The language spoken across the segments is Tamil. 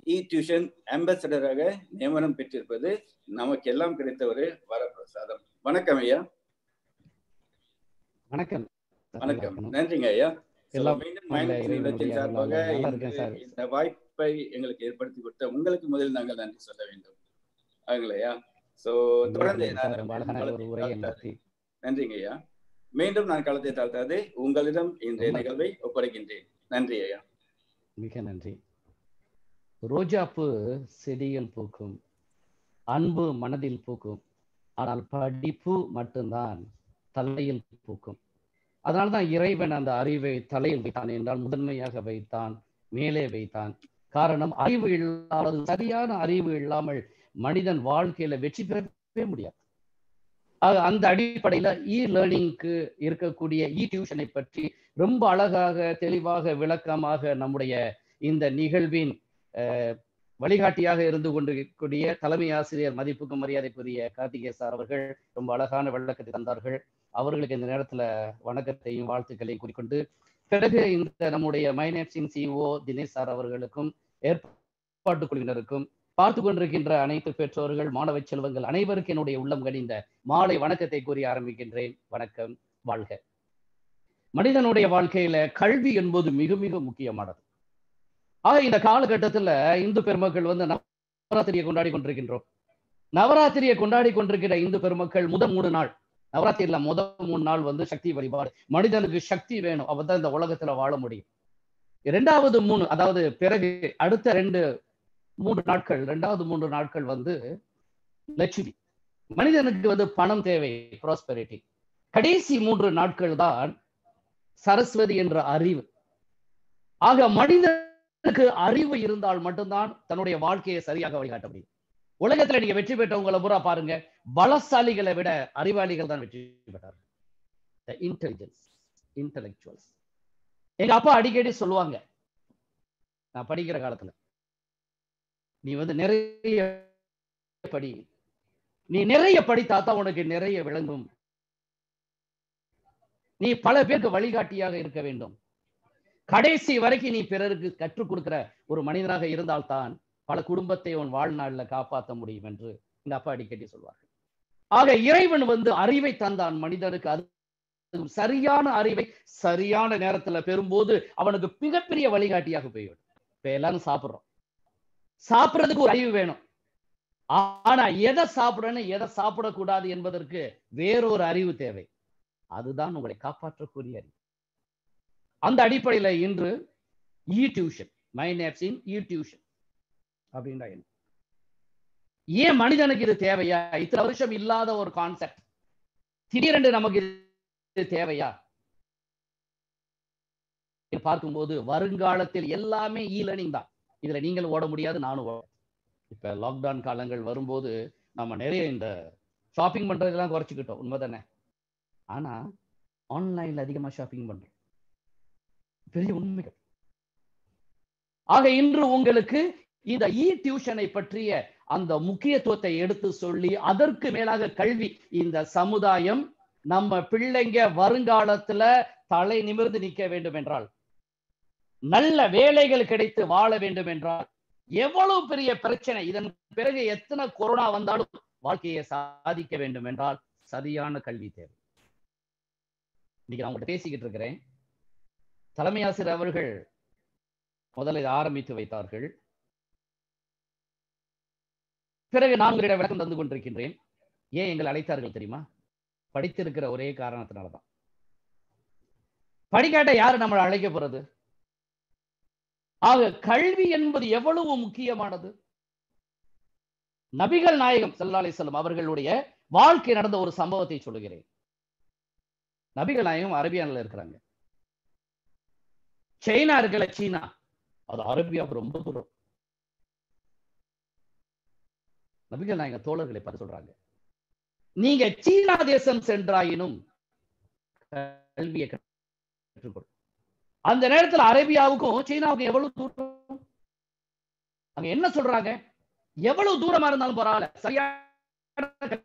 இ டியூஷன் அம்பாசடராக நியமனம் பெற்றிருப்பது நமக்கு எல்லாம் கிடைத்த ஒரு வரப்பிரசாதம் வணக்கம் ஐயா வணக்கம் வணக்கம் நன்றிங்க ஐயா So, எல்லாம் மீண்டும் நல்ல மைனஸ் இறைவனுடைய இல்லத்தின் சார்பாக அருளால் நல்லா இன்று இருக்கேன் சார். இந்த வாய்ப்பை எங்களுக்கு ஏற்படுத்தி கொடுத்த உங்களுக்கு முதலில் நாங்கள் நன்றி சொல்ல வேண்டும் ஆகலையா சோ தொடர்ந்து சார், நான் ரொம்ப அழகான ஒரு களத்தை உரையை தாழ்த்தாது. நடத்தி நன்றிங்க ஐயா மீண்டும் நான் களத்தை தாழ்த்தாது உங்களிடம் இன்றைய ரொம்ப- நிகழ்வை ஒப்படைக்கின்றேன் நன்றி ஐயா மிக நன்றி ரோஜாப்பூ செடியில் பூக்கும் அன்பு மனதில் பூக்கும் ஆனால் படிப்பு மட்டும்தான் தலையில் பூக்கும் அதனால்தான் இறைவன் அந்த அறிவை தலையில் வைத்தான் என்றால் முதன்மையாக வைத்தான் மேலே வைத்தான் காரணம் அறிவு இல்லாமல் சரியான அறிவு இல்லாமல் மனிதன் வாழ்க்கையில வெற்றி பெறவே முடியாது ஆக அந்த அடிப்படையில இ லேர்னிங்க்கு இருக்கக்கூடிய இ டியூஷனை பற்றி ரொம்ப அழகாக தெளிவாக விளக்கமாக நம்முடைய இந்த நிகழ்வின் அஹ், வழிகாட்டியாக இருந்து கொண்டிருக்கக்கூடிய தலைமை ஆசிரியர் மதிப்புக்கும் மரியாதைக்குரிய கார்த்திகே சார் அவர்கள் ரொம்ப அழகான விளக்கத்தை தந்தார்கள் அவர்களுக்கு இந்த நேரத்துல வணக்கத்தையும் வாழ்த்துக்களையும் கூறிக்கொண்டு பிறகு இந்த நம்முடைய மைனேப்சிங் சிஓ தினேஷ் சார் அவர்களுக்கும் ஏற்பாட்டு குழுவினருக்கும் பார்த்து கொண்டிருக்கின்ற அனைத்து பெற்றோர்கள் மாணவ செல்வங்கள் அனைவருக்கும் என்னுடைய உள்ளம் கனிந்த மாலை வணக்கத்தை கூறி ஆரம்பிக்கின்றேன் வணக்கம் வாழ்க மனிதனுடைய வாழ்க்கையில கல்வி என்பது மிக மிக முக்கியமானது ஆக இந்த காலகட்டத்துல இந்து பெருமக்கள் வந்து நவராத்திரியை கொண்டாடி கொண்டிருக்கின்றோம் நவராத்திரியை கொண்டாடி கொண்டிருக்கிற இந்து பெருமக்கள் முதல் மூணு நாள் நவராத்திரியில முதல் மூணு நாள் வந்து சக்தி வழிபாடு மனிதனுக்கு சக்தி வேணும் அப்பதான் இந்த உலகத்துல வாழ முடியும் இரண்டாவது மூணு அதாவது பிறகு அடுத்த ரெண்டு மூன்று நாட்கள் ரெண்டாவது மூன்று நாட்கள் வந்து லட்சுமி மனிதனுக்கு வந்து பணம் தேவை ப்ராஸ்பெரிட்டி கடைசி மூன்று நாட்கள் தான் சரஸ்வதி என்ற அறிவு ஆக மனிதனுக்கு அறிவு இருந்தால் மட்டும்தான் தன்னுடைய வாழ்க்கையை சரியாக வழிகாட்ட முடியும் உலகத்துல நீங்க வெற்றி பெற்றவங்களை பூரா பாருங்க பலசாலிகளை விட அறிவாளிகள் தான் வெற்றி பெற்றார்கள் இன்டெலிஜென்ஸ் இன்டெலெக்சுவல்ஸ் எங்க அப்பா அடிக்கடி சொல்லுவாங்க நான் படிக்கிற காலத்துல நீ வந்து நிறைய படி நீ நிறைய படித்தா தான் உனக்கு நிறைய விளங்கும் நீ பல பேருக்கு வழிகாட்டியாக இருக்க வேண்டும் கடைசி வரைக்கும் நீ பிறருக்கு கற்றுக் கொடுக்கிற ஒரு மனிதனாக இருந்தால்தான் பல குடும்பத்தை உன் வாழ்நாள்ல காப்பாற்ற முடியும் என்று எங்க அப்பா அடிக்கடி சொல்வார்கள் ஆக இறைவன் வந்து அறிவை தந்தான் மனிதனுக்கு அது சரியான அறிவை சரியான நேரத்துல பெறும்போது அவனுக்கு மிகப்பெரிய வழிகாட்டியாக போய்விடும் இப்ப எல்லாரும் சாப்பிடுறோம் சாப்பிடுறதுக்கு ஒரு அறிவு வேணும் ஆனா எதை சாப்பிடணும் எதை சாப்பிடக்கூடாது என்பதற்கு வேறொரு அறிவு தேவை அதுதான் உங்களை காப்பாற்றக்கூடிய அறிவு அந்த அடிப்படையில இன்று இ டியூஷன் மை நேப்ஸின் இ டியூஷன் அப்படின்னா என்ன ஏன் மனிதனுக்கு இது தேவையா இத்தனை வருஷம் இல்லாத ஒரு கான்செப்ட் திடீரென்று நமக்கு இது தேவையா பார்க்கும்போது வருங்காலத்தில் எல்லாமே இ லேர்னிங் தான் இதுல நீங்கள் ஓட முடியாது நானும் ஓட இப்ப லாக்டவுன் காலங்கள் வரும்போது நம்ம நிறைய இந்த ஷாப்பிங் பண்றதெல்லாம் குறைச்சிக்கிட்டோம் உண்மைதானே ஆனா ஆன்லைன்ல அதிகமா ஷாப்பிங் பண்றோம் பெரிய உண்மைகள் ஆக இன்று உங்களுக்கு இந்த இ டியூஷனை பற்றிய அந்த முக்கியத்துவத்தை எடுத்து சொல்லி அதற்கு மேலாக கல்வி இந்த சமுதாயம் நம்ம பிள்ளைங்க வருங்காலத்துல தலை நிமிர்ந்து நிற்க வேண்டும் என்றால் நல்ல வேலைகள் கிடைத்து வாழ வேண்டும் என்றால் எவ்வளவு பெரிய பிரச்சனை இதன் பிறகு எத்தனை கொரோனா வந்தாலும் வாழ்க்கையை சாதிக்க வேண்டும் என்றால் சரியான கல்வி தேவை இன்னைக்கு நான் உங்கள்கிட்ட பேசிக்கிட்டு இருக்கிறேன் தலைமை ஆசிரியர் அவர்கள் முதல்ல இதை ஆரம்பித்து வைத்தார்கள் பிறகு நான் உங்களிடம் விளக்கம் தந்து கொண்டிருக்கின்றேன் ஏன் எங்களை அழைத்தார்கள் தெரியுமா படித்திருக்கிற ஒரே காரணத்தினாலதான் படிக்காட்ட யாரு நம்மளை அழைக்க போறது ஆக கல்வி என்பது எவ்வளவு முக்கியமானது நபிகள் நாயகம் சல்லா அலிஸ்லாம் அவர்களுடைய வாழ்க்கை நடந்த ஒரு சம்பவத்தை சொல்லுகிறேன் நபிகள் நாயகம் அரபியானில் இருக்கிறாங்க சைனா இருக்கல சீனா அது அரேபியாவுக்கு ரொம்ப தூரம் நபிகள் நாயக தோழர்களை பார்த்து சொல்றாங்க நீங்க சீனா தேசம் சென்றாயினும் கல்வியை கற்றுக்கொள் அந்த நேரத்துல அரேபியாவுக்கும் சீனாவுக்கும் எவ்வளவு தூரம் அங்க என்ன சொல்றாங்க எவ்வளவு தூரமா இருந்தாலும் பரவாயில்ல சரியான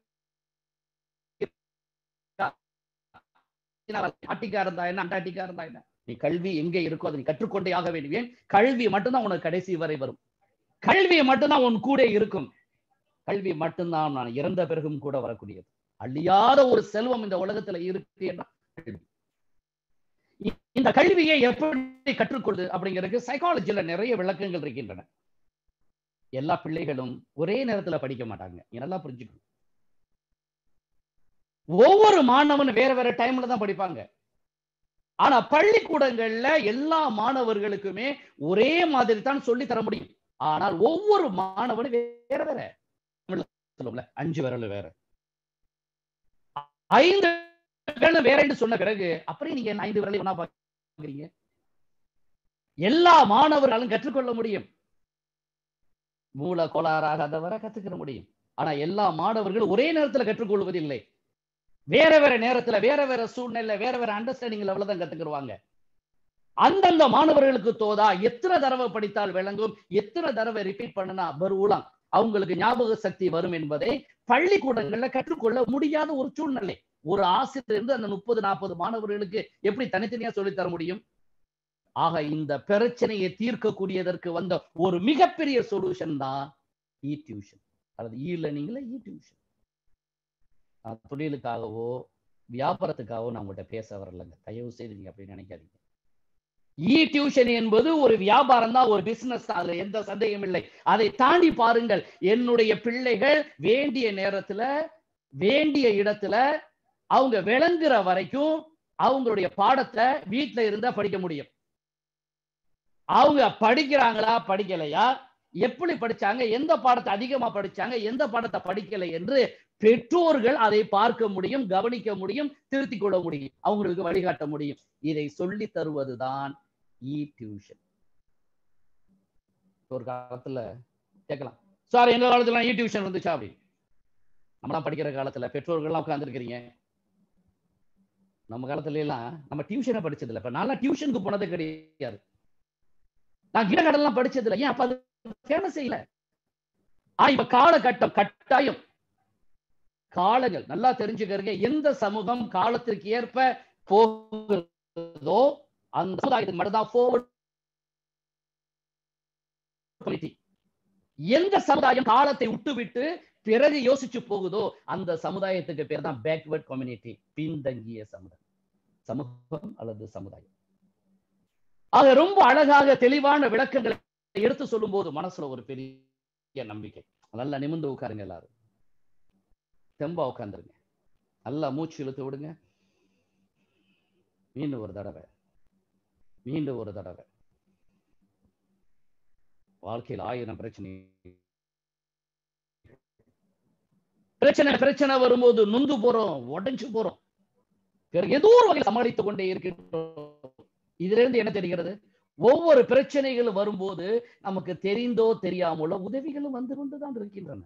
ஆட்டிக்கா இருந்தா என்ன அண்டாட்டிக்கா இருந்தா என்ன நீ கல்வி எங்க இருக்கோ அதை நீ கற்றுக்கொண்டே ஆக வேண்டும் ஏன் கல்வி மட்டும்தான் உனக்கு கடைசி வரை வரும் கல்வி மட்டும்தான் உன் கூட இருக்கும் கல்வி மட்டும்தான் நான் இறந்த பிறகும் கூட வரக்கூடியது அழியாத ஒரு செல்வம் இந்த உலகத்துல இருக்கு என்றால் கல்வி இ- இந்த கல்வியை எப்படி கற்றுக்கொள்வது அப்படிங்கிறதுக்கு சைக்காலஜில நிறைய விளக்கங்கள் இருக்கின்றன எல்லா பிள்ளைகளும் ஒரே நேரத்துல படிக்க மாட்டாங்க நீங்க நல்லா புரிஞ்சுக்கணும் ஒவ்வொரு மாணவனும் வேற வேற டைம்ல தான் படிப்பாங்க ஆனா பள்ளிக்கூடங்கள்ல எல்லா மாணவர்களுக்குமே ஒரே மாதிரி தான் சொல்லி தர முடியும் ஆனால் ஒவ்வொரு மாணவனும் வேற வேற தமிழ்ல சொல்லுவோம்ல அஞ்சு விரல் வேற ஐந்து விரல் வேறன்னு சொன்ன பிறகு அப்புறம் நீங்க என்ன ஐந்து விரலை ஒண்ணா பாக்குறீங்க எல்லா மாணவர்களும் கற்றுக்கொள்ள முடியும் மூல கோளாறாகாதவரை கத்துக்கிற முடியும் ஆனா எல்லா மாணவர்களும் ஒரே நேரத்துல கற்றுக்கொள்வதில்லை வேற வேற நேரத்துல வேற வேற சூழ்நிலை வேற வேற அண்டர்ஸ்டாண்டிங் லெவல்ல தான் கத்துக்கிடுவாங்க அந்தந்த மாணவர்களுக்கு தோதா எத்தனை தடவை படித்தால் விளங்கும் எத்தனை தடவை ரிப்பீட் பண்ணினா வருவலாம் அவங்களுக்கு ஞாபக சக்தி வரும் என்பதை பள்ளிக்கூடங்கள்ல கற்றுக்கொள்ள முடியாத ஒரு சூழ்நிலை ஒரு ஆசிரியர் இருந்து அந்த முப்பது நாற்பது மாணவர்களுக்கு எப்படி தனித்தனியா சொல்லித் தர முடியும் ஆக இந்த பிரச்சனையை தீர்க்கக்கூடியதற்கு வந்த ஒரு மிகப்பெரிய சொல்யூஷன் தான் இ டியூஷன் அல்லது இ லேர்னிங்ல இ டியூஷன் தொழிலுக்காகவோ வியாபாரத்துக்காகவோ நான் உங்கள்கிட்ட பேச வரலைங்க தயவு செய்து நீங்க அப்படி நினைக்காதீங்க இ டியூஷன் என்பது ஒரு வியாபாரம் தான் ஒரு பிசினஸ் தான் அதுல எந்த சந்தேகம் இல்லை அதை தாண்டி பாருங்கள் என்னுடைய பிள்ளைகள் வேண்டிய நேரத்துல வேண்டிய இடத்துல அவங்க விளங்குற வரைக்கும் அவங்களுடைய பாடத்தை வீட்டுல இருந்தா படிக்க முடியும் அவங்க படிக்கிறாங்களா படிக்கலையா எப்படி படிச்சாங்க எந்த பாடத்தை அதிகமா படிச்சாங்க எந்த பாடத்தை படிக்கலை என்று பெற்றோர்கள் அதை பார்க்க முடியும் கவனிக்க முடியும் திருத்திக் கொள்ள முடியும் அவங்களுக்கு வழிகாட்ட முடியும் இதை சொல்லி தருவதுதான் இ டியூஷன் ஒரு காலத்துல கேட்கலாம் சார் எங்க காலத்துல இ டியூஷன் வந்துச்சா அப்படி நம்மளாம் படிக்கிற காலத்துல பெற்றோர்கள்லாம் உட்காந்துருக்கிறீங்க நம்ம காலத்துல எல்லாம் நம்ம டியூஷனை படிச்சது இல்லை இப்ப நான் டியூஷனுக்கு போனது கிடையாது நான் கிடக்கடெல்லாம் படிச்சது இல்லை ஏன் அப்ப அது ஃபேமஸ் இல்ல ஆ இப்ப காலகட்டம் கட்டாயம் காலங்கள் நல்லா தெரிஞ்சுக்கிறீங்க எந்த சமூகம் காலத்திற்கு ஏற்ப போகிறதோ அந்த சமுதாயத்துக்கு மட்டும்தான் forward quality. எந்த சமுதாயம் காலத்தை விட்டுவிட்டு பிறகு யோசிச்சு போகுதோ அந்த சமுதாயத்துக்கு பேர் தான் பேக்வர்ட் கம்யூனிட்டி பின்தங்கிய சமுதாயம் சமூகம் அல்லது சமுதாயம் ஆக ரொம்ப அழகாக தெளிவான விளக்கங்களை எடுத்து சொல்லும் போது மனசுல ஒரு பெரிய நம்பிக்கை நல்லா நிமிர்ந்து உட்காருங்க எல்லாரும் தெம்பா உட்காந்துருங்க நல்லா மூச்சு இழுத்து விடுங்க மீண்டும் ஒரு தடவை மீண்டும் ஒரு தடவை வாழ்க்கையில் ஆயிரம் பிரச்சனை பிரச்சனை பிரச்சனை வரும்போது நொந்து போறோம் உடைஞ்சு போறோம் பிறகு ஏதோ ஒரு வகையில் சமாளித்துக் கொண்டே இருக்கின்றோம் இதுல இருந்து என்ன தெரிகிறது ஒவ்வொரு பிரச்சனைகள் வரும்போது நமக்கு தெரிந்தோ தெரியாமலோ உதவிகளும் வந்து கொண்டுதான் இருக்கின்றன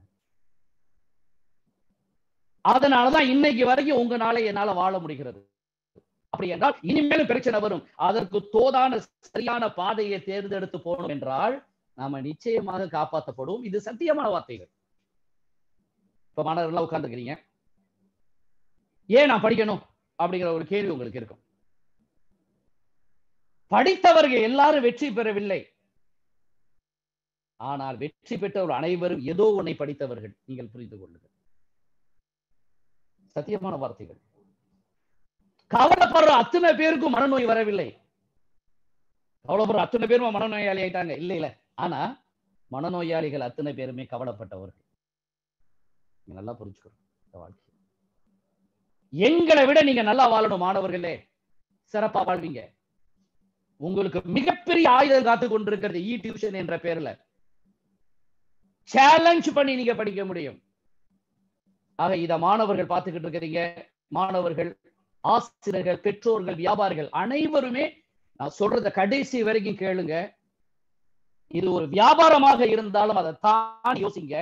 அதனாலதான் இன்னைக்கு வரைக்கும் உங்களால என்னால வாழ முடிகிறது அப்படி என்றால் இனிமேலும் பிரச்சனை வரும் அதற்கு தோதான சரியான பாதையை தேர்ந்தெடுத்து போகணும் என்றால் நாம நிச்சயமாக காப்பாற்றப்படுவோம் இது சத்தியமான வார்த்தைகள் இப்ப மாணவர்கள்லாம் உட்கார்ந்துக்கிறீங்க ஏன் நான் படிக்கணும் அப்படிங்கிற ஒரு கேள்வி உங்களுக்கு இருக்கும் படித்தவர்கள் எல்லாரும் வெற்றி பெறவில்லை ஆனால் வெற்றி பெற்றவர் அனைவரும் ஏதோ ஒன்றை படித்தவர்கள் நீங்கள் புரிந்து கொள்ளுங்கள் சத்தியமான வார்த்தைகள் கவலைப்படுற அத்தனை பேருக்கும் மனநோய் வரவில்லை கவலைப்படுற அத்தனை பேரும் மனநோயாளி ஆயிட்டாங்க இல்ல இல்ல ஆனா மனநோயாளிகள் அத்தனை பேருமே கவலைப்பட்டவர்கள் நீங்க நல்லா புரிஞ்சுக்கணும் இந்த வாழ்க்கை எங்களை விட நீங்க நல்லா வாழணும் மாணவர்களே சிறப்பா வாழ்வீங்க உங்களுக்கு மிகப்பெரிய ஆயுதம் காத்து கொண்டிருக்கிறது இ டியூஷன் என்ற பேர்ல சேலஞ்ச் பண்ணி நீங்க படிக்க முடியும் ஆக இத மாணவர்கள் பார்த்துக்கிட்டு இருக்கிறீங்க மாணவர்கள் ஆசிரியர்கள் பெற்றோர்கள் வியாபாரிகள் அனைவருமே நான் சொல்றத கடைசி வரைக்கும் கேளுங்க இது ஒரு வியாபாரமாக இருந்தாலும் அதை தான் யோசிங்க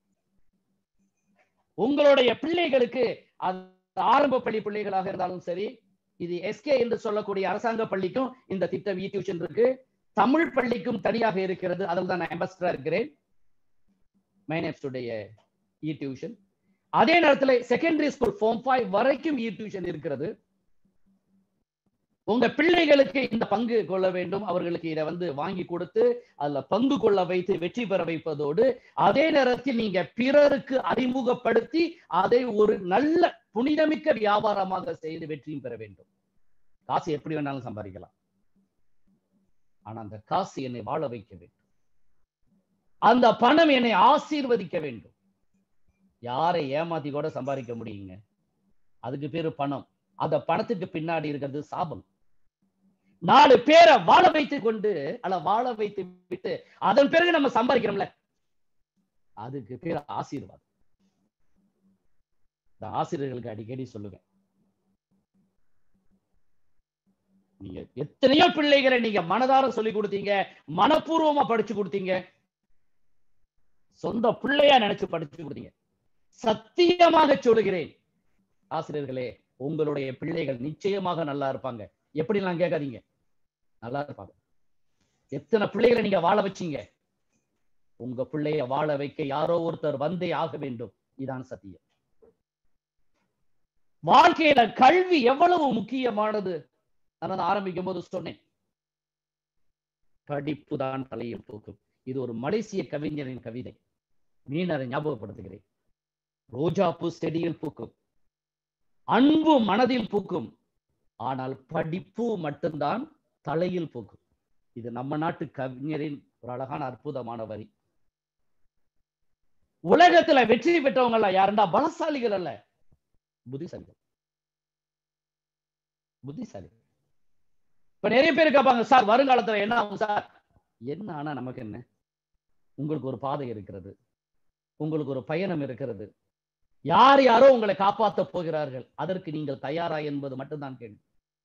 உங்களுடைய பிள்ளைகளுக்கு அது ஆரம்ப பள்ளி பிள்ளைகளாக இருந்தாலும் சரி இது எஸ்கே என்று சொல்லக்கூடிய அரசாங்க பள்ளிக்கும் இந்த திட்டம் இ டியூஷன் இருக்கு தமிழ் பள்ளிக்கும் தனியாக இருக்கிறது அதில் தான் நான் அம்பாசிடரா இருக்கிறேன் மைனப்ஸுடைய இ டியூஷன் அதே நேரத்தில் செகண்டரி ஸ்கூல் ஃபார்ம் ஃபைவ் வரைக்கும் இ டியூஷன் இருக்கிறது உங்க பிள்ளைகளுக்கு இந்த பங்கு கொள்ள வேண்டும் அவர்களுக்கு இதை வந்து வாங்கி கொடுத்து அதுல பங்கு கொள்ள வைத்து வெற்றி பெற வைப்பதோடு அதே நேரத்தில் நீங்க பிறருக்கு அறிமுகப்படுத்தி அதை ஒரு நல்ல புனிதமிக்க வியாபாரமாக செய்து வெற்றியும் பெற வேண்டும் காசு எப்படி வேணாலும் சம்பாதிக்கலாம் ஆனா அந்த காசு என்னை வாழ வைக்க வேண்டும் அந்த பணம் என்னை ஆசீர்வதிக்க வேண்டும் யாரை ஏமாத்தி கூட சம்பாதிக்க முடியுங்க அதுக்கு பேரு பணம் அந்த பணத்துக்கு பின்னாடி இருக்கிறது சாபம் நாலு பேரை வாழ வைத்துக் கொண்டு அல்ல வாழ வைத்து விட்டு அதன் பிறகு நம்ம சம்பாதிக்கிறோம்ல அதுக்கு பேர் ஆசீர்வாதம் இந்த ஆசிரியர்களுக்கு அடிக்கடி சொல்லுவேன் நீங்க எத்தனையோ பிள்ளைகளை நீங்க மனதார சொல்லி கொடுத்தீங்க மனப்பூர்வமா படிச்சு கொடுத்தீங்க சொந்த பிள்ளையா நினைச்சு படிச்சு கொடுத்தீங்க சத்தியமாக சொல்லுகிறேன் ஆசிரியர்களே உங்களுடைய பிள்ளைகள் நிச்சயமாக நல்லா இருப்பாங்க எப்படிலாம் கேட்காதீங்க நல்லா இருப்பாங்க எத்தனை பிள்ளைகளை நீங்க வாழ வச்சீங்க உங்க பிள்ளைய வாழ வைக்க யாரோ ஒருத்தர் வந்தே ஆக வேண்டும் இதான் சத்தியம் வாழ்க்கையில கல்வி எவ்வளவு முக்கியமானது நான் ஆரம்பிக்கும் போது சொன்னேன் படிப்பு தான் தலையில் தூக்கும் இது ஒரு மலேசிய கவிஞரின் கவிதை மீனரை ஞாபகப்படுத்துகிறேன் ரோஜாப்பூ செடியில் பூக்கும் அன்பு மனதில் பூக்கும் ஆனால் படிப்பு மட்டும்தான் தலையில் பூக்கும் இது நம்ம நாட்டு கவிஞரின் ஒரு அழகான அற்புதமான வரி உலகத்துல வெற்றி பெற்றவங்க யாருண்டா பலசாலிகள் அல்ல புத்திசாலிகள் புத்திசாலி இப்ப நிறைய பேர் கேட்பாங்க சார் வருங்காலத்துல என்ன ஆகும் சார் என்ன ஆனா நமக்கு என்ன உங்களுக்கு ஒரு பாதை இருக்கிறது உங்களுக்கு ஒரு பயணம் இருக்கிறது யார் யாரோ உங்களை காப்பாற்ற போகிறார்கள் அதற்கு நீங்கள் தயாரா என்பது மட்டும்தான் கேள்வி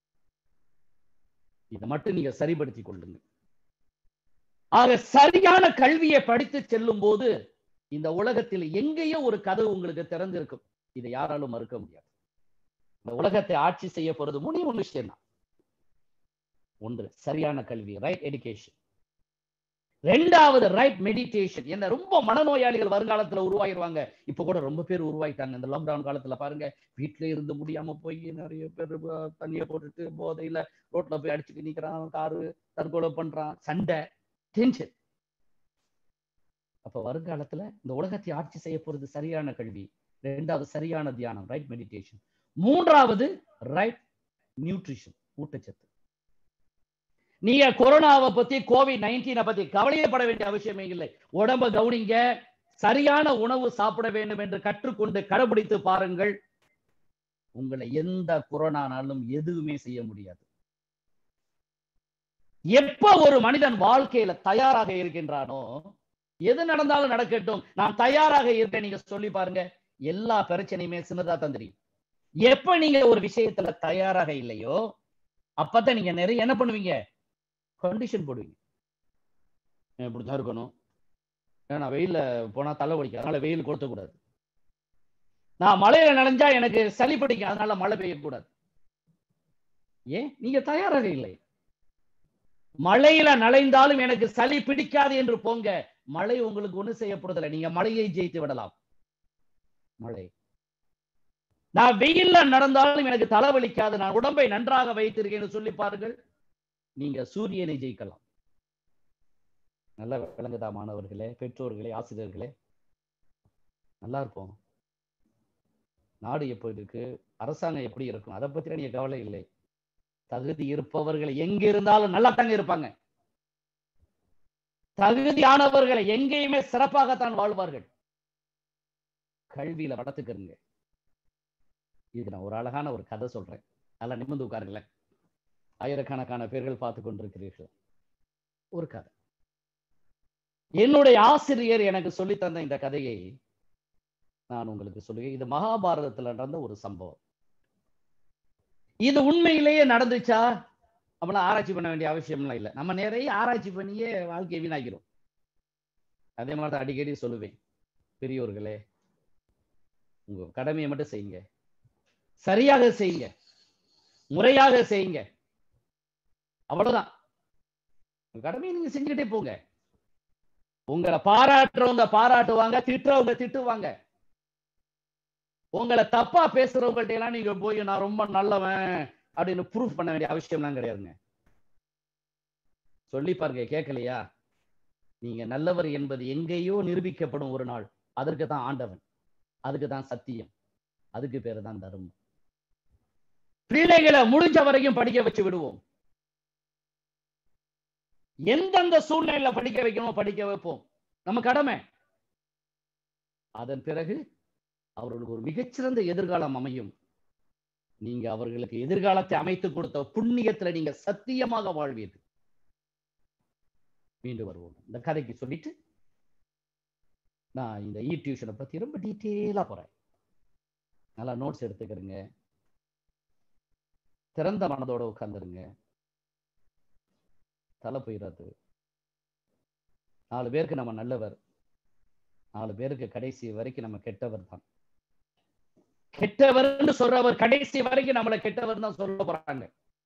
இதை மட்டும் நீங்க சரிப்படுத்திக் கொள்ளுங்க ஆக சரியான கல்வியை படித்து செல்லும் போது இந்த உலகத்தில் எங்கேயோ ஒரு கதவு உங்களுக்கு திறந்திருக்கும் இதை யாராலும் மறுக்க முடியாது இந்த உலகத்தை ஆட்சி செய்ய போறது மூணே ஒன்று விஷயம் தான் ஒன்று சரியான கல்வி ரைட் எஜுகேஷன் ரெண்டாவது ரைட் மெடிடேஷன் என்ன ரொம்ப மனநோயாளிகள் வருங்காலத்துல உருவாயிருவாங்க இப்ப கூட ரொம்ப பேர் உருவாயிட்டாங்க இந்த லாக்டவுன் காலத்துல பாருங்க வீட்டுல இருந்து முடியாம போய் நிறைய பேர் தண்ணிய போட்டுட்டு போதையில ரோட்ல போய் அடிச்சுட்டு நிக்கிறான் காரு தற்கொலை பண்றான் சண்டை டென்ஷன் அப்ப வருங்காலத்துல இந்த உலகத்தை ஆட்சி செய்ய போறது சரியான கல்வி ரெண்டாவது சரியான தியானம் ரைட் மெடிடேஷன் மூன்றாவது ரைட் நியூட்ரிஷன் ஊட்டச்சத்து நீங்க கொரோனாவை பத்தி கோவிட் நைன்டீனை பத்தி கவலையப்பட வேண்டிய அவசியமே இல்லை உடம்ப கவனிங்க சரியான உணவு சாப்பிட வேண்டும் என்று கற்றுக்கொண்டு கடைபிடித்து பாருங்கள் உங்களை எந்த கொரோனானாலும் எதுவுமே செய்ய முடியாது எப்ப ஒரு மனிதன் வாழ்க்கையில தயாராக இருக்கின்றானோ எது நடந்தாலும் நடக்கட்டும் நான் தயாராக இருக்கேன் நீங்க சொல்லி பாருங்க எல்லா பிரச்சனையுமே சின்னதா தான் தெரியும் எப்ப நீங்க ஒரு விஷயத்துல தயாராக இல்லையோ அப்பதான் நீங்க நிறைய என்ன பண்ணுவீங்க கண்டிஷன் போடுவீங்க இப்படிதான் இருக்கணும் ஏன்னா வெயில்ல போனா தலை வலிக்கும் அதனால வெயில் கொடுத்த கூடாது நான் மழையில நனைஞ்சா எனக்கு சளி பிடிக்கும் அதனால மழை பெய்யக்கூடாது ஏன் நீங்க தயாராக இல்லை மழையில நனைந்தாலும் எனக்கு சளி பிடிக்காது என்று போங்க மழை உங்களுக்கு ஒண்ணு செய்யப்படுறதில்லை நீங்க மழையை ஜெயித்து விடலாம் மழை நான் வெயில்ல நடந்தாலும் எனக்கு தலைவலிக்காது நான் உடம்பை நன்றாக வைத்திருக்கேன் சொல்லி பாருங்கள் நீங்க சூரியனை ஜெயிக்கலாம் நல்ல விளங்குதா மாணவர்களே பெற்றோர்களே ஆசிரியர்களே நல்லா இருப்போம் நாடு எப்படி இருக்கு அரசாங்கம் எப்படி இருக்கும் அதை பத்தி நீங்க கவலை இல்லை தகுதி இருப்பவர்கள் எங்க இருந்தாலும் நல்லா தாங்க இருப்பாங்க தகுதியானவர்களை எங்கேயுமே சிறப்பாகத்தான் வாழ்வார்கள் கல்வியில வளர்த்துக்கிறங்க இது நான் ஒரு அழகான ஒரு கதை சொல்றேன் நல்லா நிமிர்ந்து உட்காருங்களேன் ஆயிரக்கணக்கான பேர்கள் பார்த்து கொண்டிருக்கிறீர்கள் ஒரு கதை என்னுடைய ஆசிரியர் எனக்கு சொல்லி தந்த இந்த கதையை நான் உங்களுக்கு சொல்லுவேன் இது மகாபாரதத்துல நடந்த ஒரு சம்பவம் இது உண்மையிலேயே நடந்துச்சா அப்படின்னா ஆராய்ச்சி பண்ண வேண்டிய அவசியம்லாம் இல்லை நம்ம நிறைய ஆராய்ச்சி பண்ணியே வாழ்க்கையை வீணாக்கிறோம் அதே மாதிரி தான் அடிக்கடி சொல்லுவேன் பெரியோர்களே உங்க கடமையை மட்டும் செய்யுங்க சரியாக செய்யுங்க முறையாக செய்யுங்க அவ்வளவுதான் கடமையை நீங்க செஞ்சுக்கிட்டே போங்க உங்களை பாராட்டுறவங்க பாராட்டுவாங்க திட்டுறவங்க திட்டுவாங்க உங்களை தப்பா பேசுறவங்கள்ட்ட எல்லாம் நீங்க போய் நான் ரொம்ப நல்லவன் அப்படின்னு ப்ரூஃப் பண்ண வேண்டிய அவசியம்லாம் கிடையாதுங்க சொல்லி பாருங்க கேட்கலையா நீங்க நல்லவர் என்பது எங்கேயோ நிரூபிக்கப்படும் ஒரு நாள் அதற்கு தான் ஆண்டவன் அதுக்கு தான் சத்தியம் அதுக்கு பேரு தான் தர்மம் பிள்ளைகளை முடிஞ்ச வரைக்கும் படிக்க வச்சு விடுவோம் எந்தெந்த சூழ்நிலையில படிக்க வைக்கணுமோ படிக்க வைப்போம் நம்ம கடமை அதன் பிறகு அவர்களுக்கு ஒரு மிகச்சிறந்த எதிர்காலம் அமையும் நீங்க அவர்களுக்கு எதிர்காலத்தை அமைத்து கொடுத்த புண்ணியத்துல நீங்க சத்தியமாக வாழ்வீர்கள் மீண்டும் வருவோம் இந்த கதைக்கு சொல்லிட்டு நான் இந்த இ டியூஷனை பத்தி ரொம்ப டீட்டெயிலா போறேன் நல்லா நோட்ஸ் எடுத்துக்கிறேங்க திறந்த மனதோட உட்கார்ந்துருங்க தலை போயிடாது நாலு பேருக்கு நம்ம நல்லவர் நாலு பேருக்கு கடைசி வரைக்கும் நம்ம கெட்டவர் தான் கெட்டவர்னு சொல்றவர் கடைசி வரைக்கும் நம்மளை கெட்டவர் தான் சொல்ல போறாங்க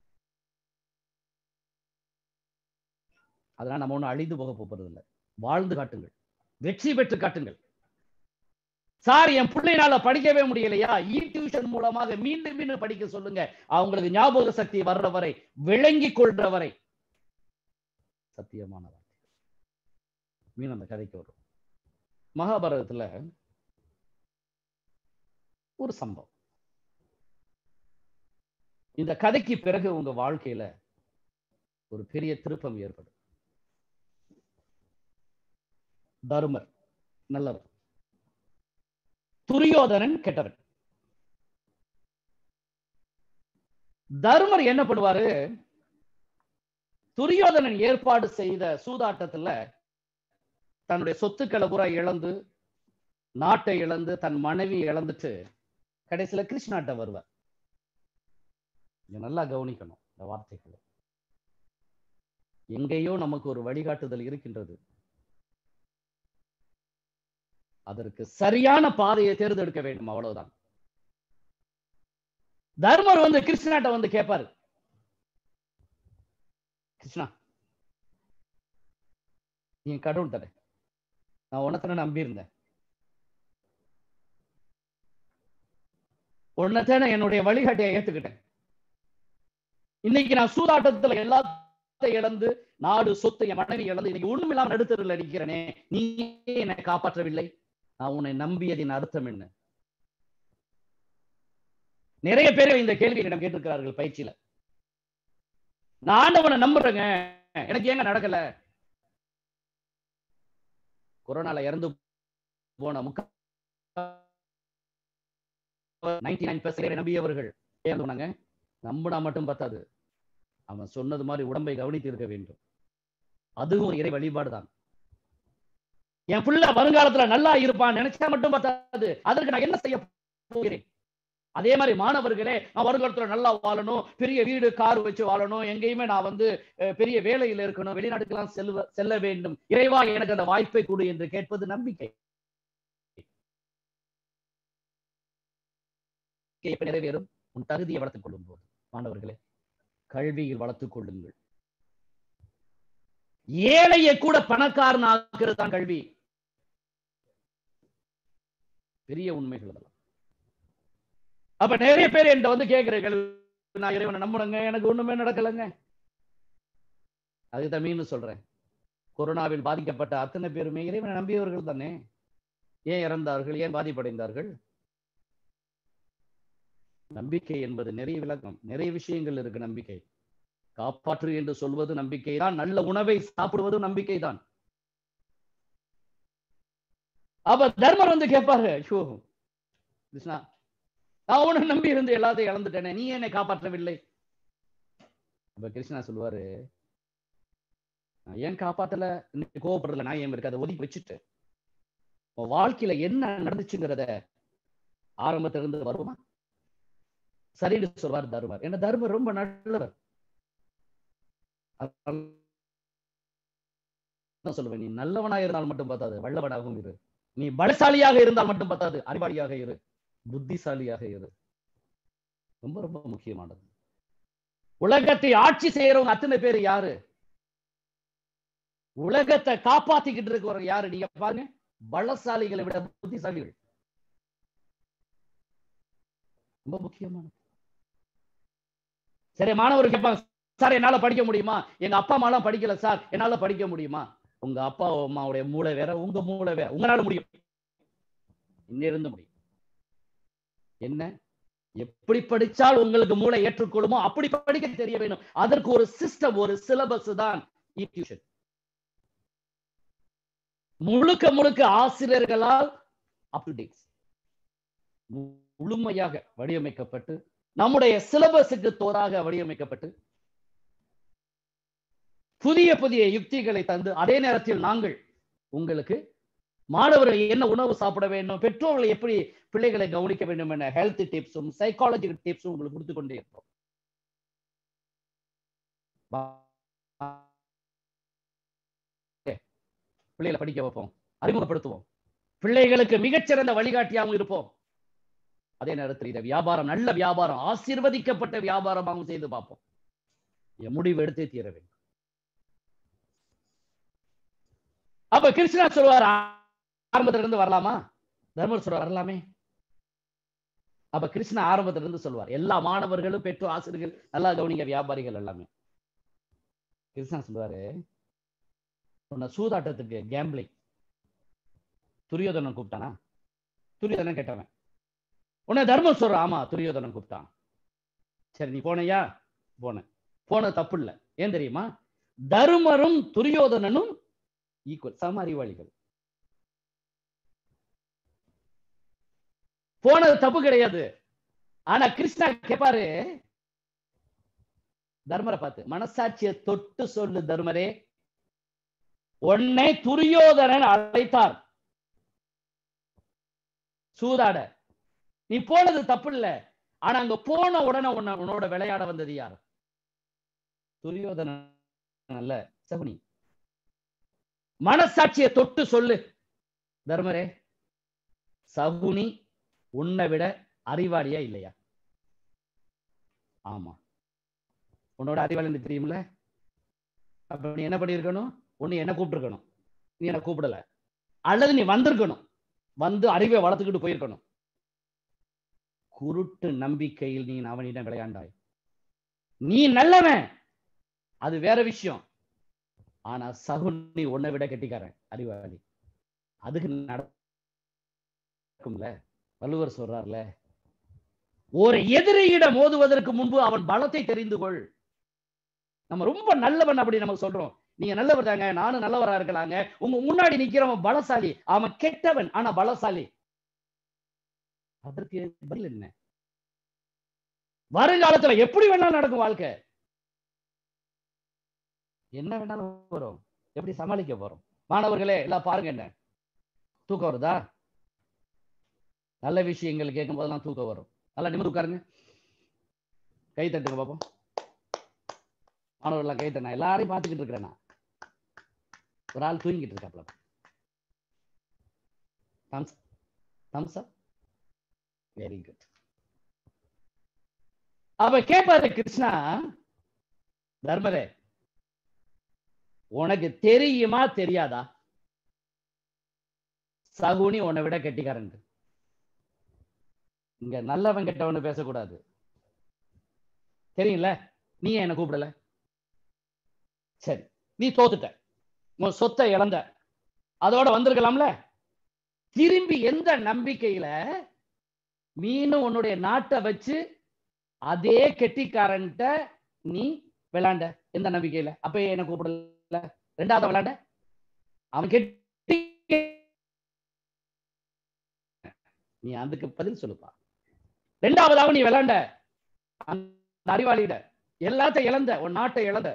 அதனால நம்ம ஒண்ணும் அழிந்து போக போறது இல்லை வாழ்ந்து காட்டுங்கள் வெற்றி பெற்று காட்டுங்கள் சார் என் பிள்ளைனால படிக்கவே முடியலையா இ டியூஷன் மூலமாக மீண்டும் மீண்டும் படிக்க சொல்லுங்க அவங்களுக்கு ஞாபக சக்தி வர்ற வரை விளங்கி கொள்ற வரை சத்தியமான வார்த்தை மீன் அந்த கதைக்கு வரும் மகாபாரதத்துல ஒரு சம்பவம் இந்த கதைக்கு பிறகு உங்க வாழ்க்கையில ஒரு பெரிய திருப்பம் ஏற்படும் தருமர் நல்லவர் துரியோதனன் கெட்டவன் தருமர் என்ன பண்ணுவாரு துரியோதனன் ஏற்பாடு செய்த சூதாட்டத்துல தன்னுடைய சொத்துக்களை பூரா இழந்து நாட்டை இழந்து தன் மனைவி இழந்துட்டு கடைசியில கிருஷ்ணாட்ட வருவார் இங்க நல்லா கவனிக்கணும் இந்த வார்த்தைகளை எங்கேயோ நமக்கு ஒரு வழிகாட்டுதல் இருக்கின்றது அதற்கு சரியான பாதையை தேர்ந்தெடுக்க வேண்டும் அவ்வளவுதான் தர்மர் வந்து கிருஷ்ணாட்ட வந்து கேட்பாரு கிருஷ்ணா நீ கடவுள் தர நான் உனத்தனை நம்பி இருந்தேன் உன்னத்தான என்னுடைய வழிகாட்டியை ஏத்துக்கிட்டேன் இன்னைக்கு நான் சூதாட்டத்துல எல்லாத்தையும் இழந்து நாடு சொத்து என் மனைவி இழந்து இன்னைக்கு ஒண்ணுமில்லாம நடுத்தரில் அடிக்கிறேனே நீ என்னை காப்பாற்றவில்லை நான் உன்னை நம்பியதின் அர்த்தம் என்ன நிறைய பேர் இந்த கேள்வி என்னிடம் கேட்டிருக்கிறார்கள் பயிற்சியில நான் ஆண்டவனை நம்புறேங்க எனக்கு ஏங்க நடக்கல கொரோனால இறந்து போன முக்கா நைன்டி நைன் பெர்சன்ட் நம்பியவர்கள் ஏன் நம்பினா மட்டும் பத்தாது அவன் சொன்னது மாதிரி உடம்பை கவனித்து இருக்க வேண்டும் அதுவும் ஒரு இறை வழிபாடு தான் என் புள்ள வருங்காலத்துல நல்லா இருப்பான் நினைச்சா மட்டும் பத்தாது அதற்கு நான் என்ன செய்ய போகிறேன் அதே மாதிரி மாணவர்களே நான் வருங்காலத்துல நல்லா வாழணும் பெரிய வீடு கார் வச்சு வாழணும் எங்கேயுமே நான் வந்து அஹ், பெரிய வேலையில இருக்கணும் வெளிநாட்டுக்கெல்லாம் செல்வ செல்ல வேண்டும் இறைவா எனக்கு அந்த வாய்ப்பை கொடு என்று கேட்பது நம்பிக்கை எப்படி நிறைவேறும் உன் தகுதியை வளர்த்துக் கொள்ளும் போது மாணவர்களே கல்வியில் வளர்த்துக் கொள்ளுங்கள் ஏழையை கூட பணக்காரன் ஆக்குறது தான் கல்வி பெரிய உண்மைகள் அதெல்லாம் அப்ப நிறைய பேர் என்கிட்ட வந்து கேட்கிற கேள்வி நான் இறைவனை நம்புறேங்க எனக்கு ஒண்ணுமே நடக்கலைங்க அதுக்கு மீன் சொல்றேன் கொரோனாவில் பாதிக்கப்பட்ட அத்தனை பேருமே இறைவனை நம்பியவர்கள் தானே ஏன் இறந்தார்கள் ஏன் பாதிப்படைந்தார்கள் நம்பிக்கை என்பது நிறைய விளக்கம் நிறைய விஷயங்கள் இருக்கு நம்பிக்கை காப்பாற்று என்று சொல்வது நம்பிக்கை தான் நல்ல உணவை சாப்பிடுவதும் நம்பிக்கை தான் அப்ப தர்மர் வந்து கேட்பாரு ஐயோ கிருஷ்ணா நான் உன்னை நம்பி இருந்து எல்லாத்தையும் இழந்துட்டேனே நீ என்னை காப்பாற்றவில்லை அப்ப கிருஷ்ணா சொல்லுவாரு நான் ஏன் காப்பாத்தல இன்னைக்கு கோவப்படுறதுல நான் ஏன் இருக்கு அதை ஒதுக்கி வச்சுட்டு உன் வாழ்க்கையில என்ன நடந்துச்சுங்கிறத ஆரம்பத்துல இருந்து வருமா சரின்னு சொல்வார் தருமர் என்ன தர்மர் ரொம்ப நல்லவர் அதனால தான் சொல்லுவேன் நீ நல்லவனா இருந்தால் மட்டும் பார்த்தாது வல்லவனாகவும் இரு நீ பலசாலியாக இருந்தால் மட்டும் பார்த்தாது அறிவாளியாக இரு புத்திசாலியாக இரு ரொம்ப ரொம்ப முக்கியமானது உலகத்தை ஆட்சி செய்யறவங்க அத்தனை பேர் யாரு உலகத்தை காப்பாத்திக்கிட்டு இருக்கிறவங்க யாரு நீங்க பாருங்க பலசாலிகளை விட புத்திசாலிகள் ரொம்ப முக்கியமானது சரி மாணவர் கேட்பாங்க சார் என்னால படிக்க முடியுமா எங்க அப்பா அம்மா எல்லாம் படிக்கல சார் என்னால படிக்க முடியுமா உங்க அப்பா அம்மாவுடைய மூளை வேற உங்க மூளை வேற உங்களால முடியும் இன்னிருந்து முடியும் என்ன எப்படி படிச்சால் உங்களுக்கு மூளை ஏற்றுக்கொள்ளுமோ அப்படி படிக்க தெரிய வேண்டும் அதற்கு ஒரு சிஸ்டம் ஒரு சிலபஸ் தான் டியூஷன் முழுக்க முழுக்க ஆசிரியர்களால் அப் டு டேட் முழுமையாக வடிவமைக்கப்பட்டு நம்முடைய சிலபஸுக்கு தோறாக வடிவமைக்கப்பட்டு புதிய புதிய யுக்திகளை தந்து அதே நேரத்தில் நாங்கள் உங்களுக்கு மாணவர்கள் என்ன உணவு சாப்பிட வேண்டும் பெற்றோர்கள் எப்படி பிள்ளைகளை கவனிக்க வேண்டும் என ஹெல்த் டிப்ஸும் சைக்காலஜி டிப்ஸும் உங்களுக்கு கொடுத்து கொண்டே இருப்போம் பிள்ளைகளை படிக்க வைப்போம் அறிமுகப்படுத்துவோம் பிள்ளைகளுக்கு மிகச்சிறந்த வழிகாட்டியாகவும் இருப்போம் அதே நேரத்தில் இதை வியாபாரம் நல்ல வியாபாரம் ஆசீர்வதிக்கப்பட்ட வியாபாரமாகவும் செய்து பார்ப்போம் என் முடிவு எடுத்தே தீர வேண்டும் அப்ப கிருஷ்ணா சொல்வார் ஆரம்பத்துல இருந்து வரலாமா தர்மர் சொல்வார் வரலாமே அப்ப கிருஷ்ணா ஆரம்பத்துல இருந்து சொல்வார் எல்லா மாணவர்களும் பெற்றோர் ஆசிரியர்கள் நல்லா கவனிங்க வியாபாரிகள் எல்லாமே கிருஷ்ணா சொல்வாரு உன்னை சூதாட்டத்துக்கு கேம்பிளிங் துரியோதனன் கூப்பிட்டானா துரியோதனன் கேட்டவன் உன்னை தர்மம் சொல்ற ஆமா துரியோதனன் கூப்பிட்டான் சரி நீ போனையா போன போன தப்பு இல்லை ஏன் தெரியுமா தருமரும் துரியோதனனும் ஈக்குவல் சம அறிவாளிகள் போனது தப்பு கிடையாது ஆனா கிருஷ்ணா கேப்பாரு தர்மரை பார்த்து மனசாட்சியை தொட்டு சொல்லு தர்மரே உன்னை துரியோதனன் அழைத்தார் சூதாட நீ போனது தப்பு இல்ல ஆனா அங்க போன உடனே உன்னை உன்னோட விளையாட வந்தது யார் துரியோதனன் அல்ல சகுனி மனசாட்சியை தொட்டு சொல்லு தர்மரே சகுனி உன்னை விட அறிவாளியா இல்லையா ஆமா உன்னோட அறிவாளி தெரியுமில்ல அப்ப நீ என்ன பண்ணிருக்கணும் ஒண்ணு என்ன கூப்பிட்டுருக்கணும் நீ என்ன கூப்பிடல அல்லது நீ வந்திருக்கணும் வந்து அறிவை வளர்த்துக்கிட்டு போயிருக்கணும் குருட்டு நம்பிக்கையில் நீ அவனிடம் விளையாண்டாய் நீ நல்லவன் அது வேற விஷயம் ஆனா சகுனி உன்னை விட கெட்டிக்காரன் அறிவாளி அதுக்கு நடக்கும்ல வள்ளுவர் சொல்றார்ல ஒரு எதிரியிடம் மோதுவதற்கு முன்பு அவன் பலத்தை தெரிந்து கொள் நம்ம ரொம்ப நல்லவன் அப்படி நம்ம சொல்றோம் நீங்க நல்லவர் தாங்க நானும் நல்லவரா இருக்கலாங்க உங்க முன்னாடி நிக்கிறவன் பலசாலி அவன் கெட்டவன் ஆனா பலசாலி அதற்கு பதில் என்ன வருங்காலத்துல எப்படி வேணாலும் நடக்கும் வாழ்க்கை என்ன வேணாலும் வரும் எப்படி சமாளிக்க போறோம் மாணவர்களே எல்லாம் பாருங்க என்ன தூக்கம் வருதா நல்ல விஷயங்கள் கேட்கும் போதெல்லாம் தூக்கம் வரும் நல்லா நிமிர்ந்து உட்காருங்க கை தட்டுங்க பாப்போம் மாணவர்கள்லாம் கை தட்டா எல்லாரையும் பார்த்துக்கிட்டு இருக்கிறேன் நான் ஒரு ஆள் தூங்கிட்டு இருக்காப்ல thumbs thumbs up very good அப்ப கேட்பாரு கிருஷ்ணா தர்மரே உனக்கு தெரியுமா தெரியாதா சகுனி உன்னை விட கெட்டிக்காரன் இங்க நல்லவன் கெட்டவனு பேசக்கூடாது தெரியும்ல நீ ஏன் என்ன கூப்பிடல சரி நீ தோத்துட்ட உன் சொத்தை இழந்த அதோட வந்திருக்கலாம்ல திரும்பி எந்த நம்பிக்கையில மீனும் உன்னுடைய நாட்டை வச்சு அதே கெட்டிக்காரன்ட்ட நீ விளையாண்ட எந்த நம்பிக்கையில அப்ப ஏன் என்ன கூப்பிடல ரெண்டாவது விளையாண்ட அவன் கெட்டி நீ அதுக்கு பதில் சொல்லுப்பா ரெண்டாவதாக நீ விளையாண்ட அந்த அறிவாளியிட எல்லாத்தையும் இழந்த உன் நாட்டை இழந்த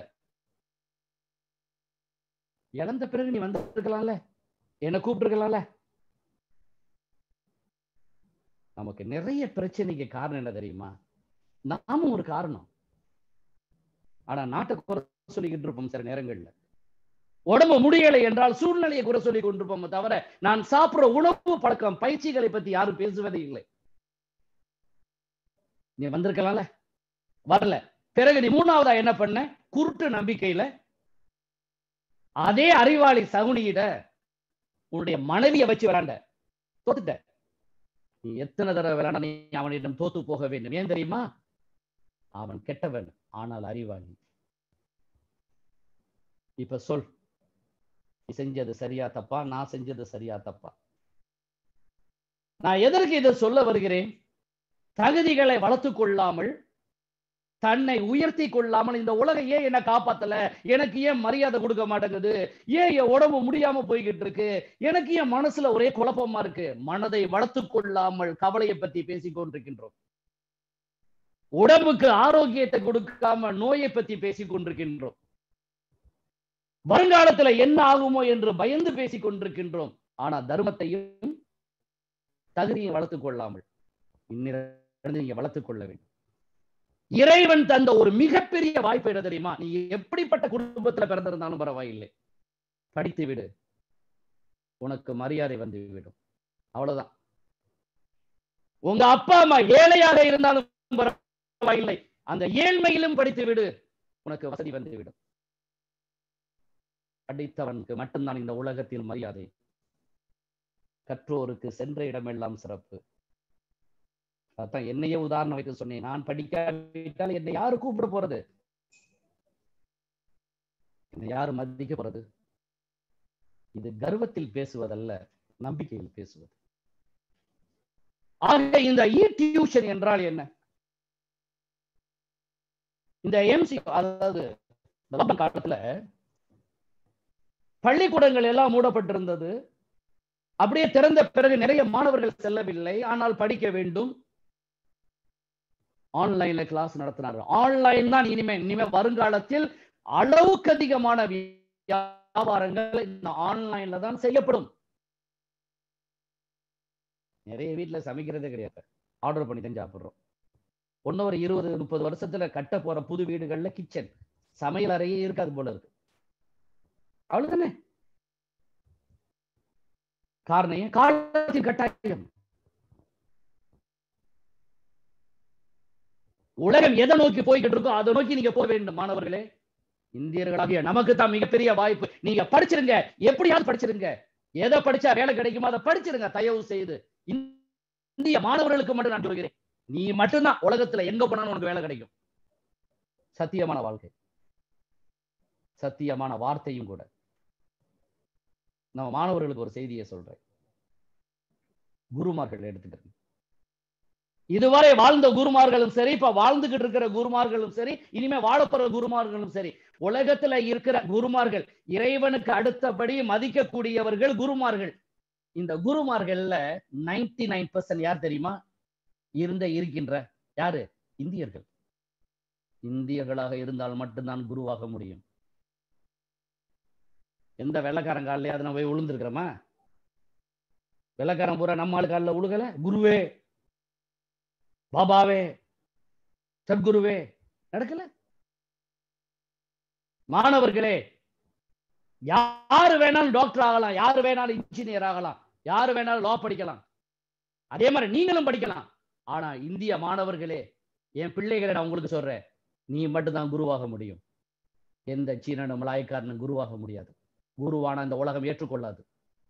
இழந்த பிறகு நீ வந்திருக்கலாம்ல என்ன கூப்பிட்டுருக்கலாம்ல நமக்கு நிறைய பிரச்சனைக்கு காரணம் என்ன தெரியுமா நாமும் ஒரு காரணம் ஆனா நாட்டை குறை சொல்லிக்கிட்டு இருப்போம் சில நேரங்கள்ல உடம்பு முடியலை என்றால் சூழ்நிலையை குறை சொல்லி கொண்டிருப்போம் தவிர நான் சாப்பிடுற உணவு பழக்கம் பயிற்சிகளை பத்தி யாரும் பேசுவதே இல்லை நீ வந்திருக்கலாம்ல வரல பிறகு நீ மூணாவதா என்ன பண்ண குருட்டு நம்பிக்கையில அதே அறிவாளி சகுனியிட உன்னுடைய மனைவியை வச்சு விளாண்ட தோத்துட்ட நீ எத்தனை தடவை விளையாட நீ அவனிடம் தோத்து போக வேண்டும் ஏன் தெரியுமா அவன் கெட்டவன் ஆனால் அறிவாளி இப்ப சொல் நீ செஞ்சது சரியா தப்பா நான் செஞ்சது சரியா தப்பா நான் எதற்கு இதை சொல்ல வருகிறேன் தகுதிகளை வளர்த்து கொள்ளாமல் தன்னை உயர்த்தி கொள்ளாமல் இந்த உலகம் ஏன் என்ன காப்பாத்தல எனக்கு ஏன் மரியாதை கொடுக்க மாட்டேங்குது ஏன் என் உடம்பு முடியாம போய்கிட்டு இருக்கு எனக்கு ஏன் மனசுல ஒரே குழப்பமா இருக்கு மனதை வளர்த்து கொள்ளாமல் கவலையை பத்தி பேசிக் கொண்டிருக்கின்றோம் உடம்புக்கு ஆரோக்கியத்தை கொடுக்காம நோயை பத்தி பேசிக் கொண்டிருக்கின்றோம் வருங்காலத்துல என்ன ஆகுமோ என்று பயந்து பேசிக் கொண்டிருக்கின்றோம் ஆனா தர்மத்தையும் தகுதியை வளர்த்துக் கொள்ளாமல் இன்னிரண்டு நீங்க வளர்த்துக் கொள்ள வேண்டும் இறைவன் தந்த ஒரு மிகப்பெரிய வாய்ப்பு என்ன தெரியுமா நீ எப்படிப்பட்ட குடும்பத்துல பிறந்திருந்தாலும் பரவாயில்லை படித்து விடு உனக்கு மரியாதை வந்து விடும் அவ்வளவுதான் உங்க அப்பா அம்மா ஏழையாக இருந்தாலும் பரவாயில்லை அந்த ஏழ்மையிலும் படித்து விடு உனக்கு வசதி வந்து விடும் படித்தவனுக்கு மட்டும்தான் இந்த உலகத்தில் மரியாதை கற்றோருக்கு சென்ற இடமெல்லாம் சிறப்பு அதான் என்னையே உதாரணம் வைத்து சொன்னேன் நான் படிக்காவிட்டால் என்னை யாரு கூப்பிட போறது என்னை யாரு மதிக்க போறது இது கர்வத்தில் பேசுவதல்ல நம்பிக்கையில் பேசுவது ஆக இந்த இ டியூஷன் என்றால் என்ன இந்த எம்சி அதாவது இந்த lockdown காலத்துல பள்ளிக்கூடங்கள் எல்லாம் மூடப்பட்டிருந்தது அப்படியே திறந்த பிறகு நிறைய மாணவர்கள் செல்லவில்லை ஆனால் படிக்க வேண்டும் ஆன்லைன்ல கிளாஸ் நடத்தினார்கள் ஆன்லைன் தான் இனிமே இனிமே வருங்காலத்தில் அளவுக்கு அதிகமான வியாபாரங்கள் இந்த ஆன்லைன்ல தான் செய்யப்படும் நிறைய வீட்டுல சமைக்கிறதே கிடையாது ஆர்டர் பண்ணி தான் சாப்பிடுறோம் ஒன்னு ஒரு இருபது முப்பது வருஷத்துல கட்ட போற புது வீடுகள்ல கிச்சன் சமையல் அறையே இருக்காது போல இருக்கு அவ்வளவுதானே காரணம் ஏன்? காலத்தின் கட்டாயம் உலகம் எதை நோக்கி போய்கிட்டு இருக்கோ அதை நோக்கி நீங்க போக வேண்டும் மாணவர்களே இந்தியர்களாகிய நமக்கு தான் மிகப்பெரிய வாய்ப்பு நீங்க படிச்சிருங்க எப்படியாவது படிச்சிருங்க எதை படிச்சா வேலை கிடைக்குமோ அதை படிச்சிருங்க தயவு செய்து இந்திய மாணவர்களுக்கு மட்டும் நான் சொல்கிறேன் நீ மட்டும்தான் உலகத்துல எங்க போனாலும் உனக்கு வேலை கிடைக்கும் சத்தியமான வாழ்க்கை சத்தியமான வார்த்தையும் கூட நம்ம மாணவர்களுக்கு ஒரு செய்தியை சொல்றேன் குருமார்கள் எடுத்துக்கிறேன் இதுவரை வாழ்ந்த குருமார்களும் சரி இப்ப வாழ்ந்துகிட்டு இருக்கிற குருமார்களும் சரி இனிமே வாழப்போற குருமார்களும் சரி உலகத்துல இருக்கிற குருமார்கள் இறைவனுக்கு அடுத்தபடி மதிக்கக்கூடியவர்கள் குருமார்கள் இந்த குருமார்கள்ல நைன்டி நைன் பர்சன்ட் யார் தெரியுமா இருந்த இருக்கின்ற யாரு இந்தியர்கள் இந்தியர்களாக இருந்தால் மட்டும்தான் குருவாக முடியும் எந்த வெள்ளக்காரன் காலிலையாவது நம்ம போய் விழுந்திருக்கிறோமா வெள்ளக்காரன் பூரா நம்ம ஆளு காலில் உழுகல குருவே பாபாவே சத்குருவே நடக்கல மாணவர்களே யாரு வேணாலும் டாக்டர் ஆகலாம் யாரு வேணாலும் இன்ஜினியர் ஆகலாம் யாரு வேணாலும் லா படிக்கலாம் அதே மாதிரி நீங்களும் படிக்கலாம் ஆனா இந்திய மாணவர்களே என் பிள்ளைகளை நான் உங்களுக்கு சொல்றேன் நீ மட்டும்தான் குருவாக முடியும் எந்த சீனனும் மலாய்க்காரனும் குருவாக முடியாது குருவான இந்த உலகம் ஏற்றுக்கொள்ளாது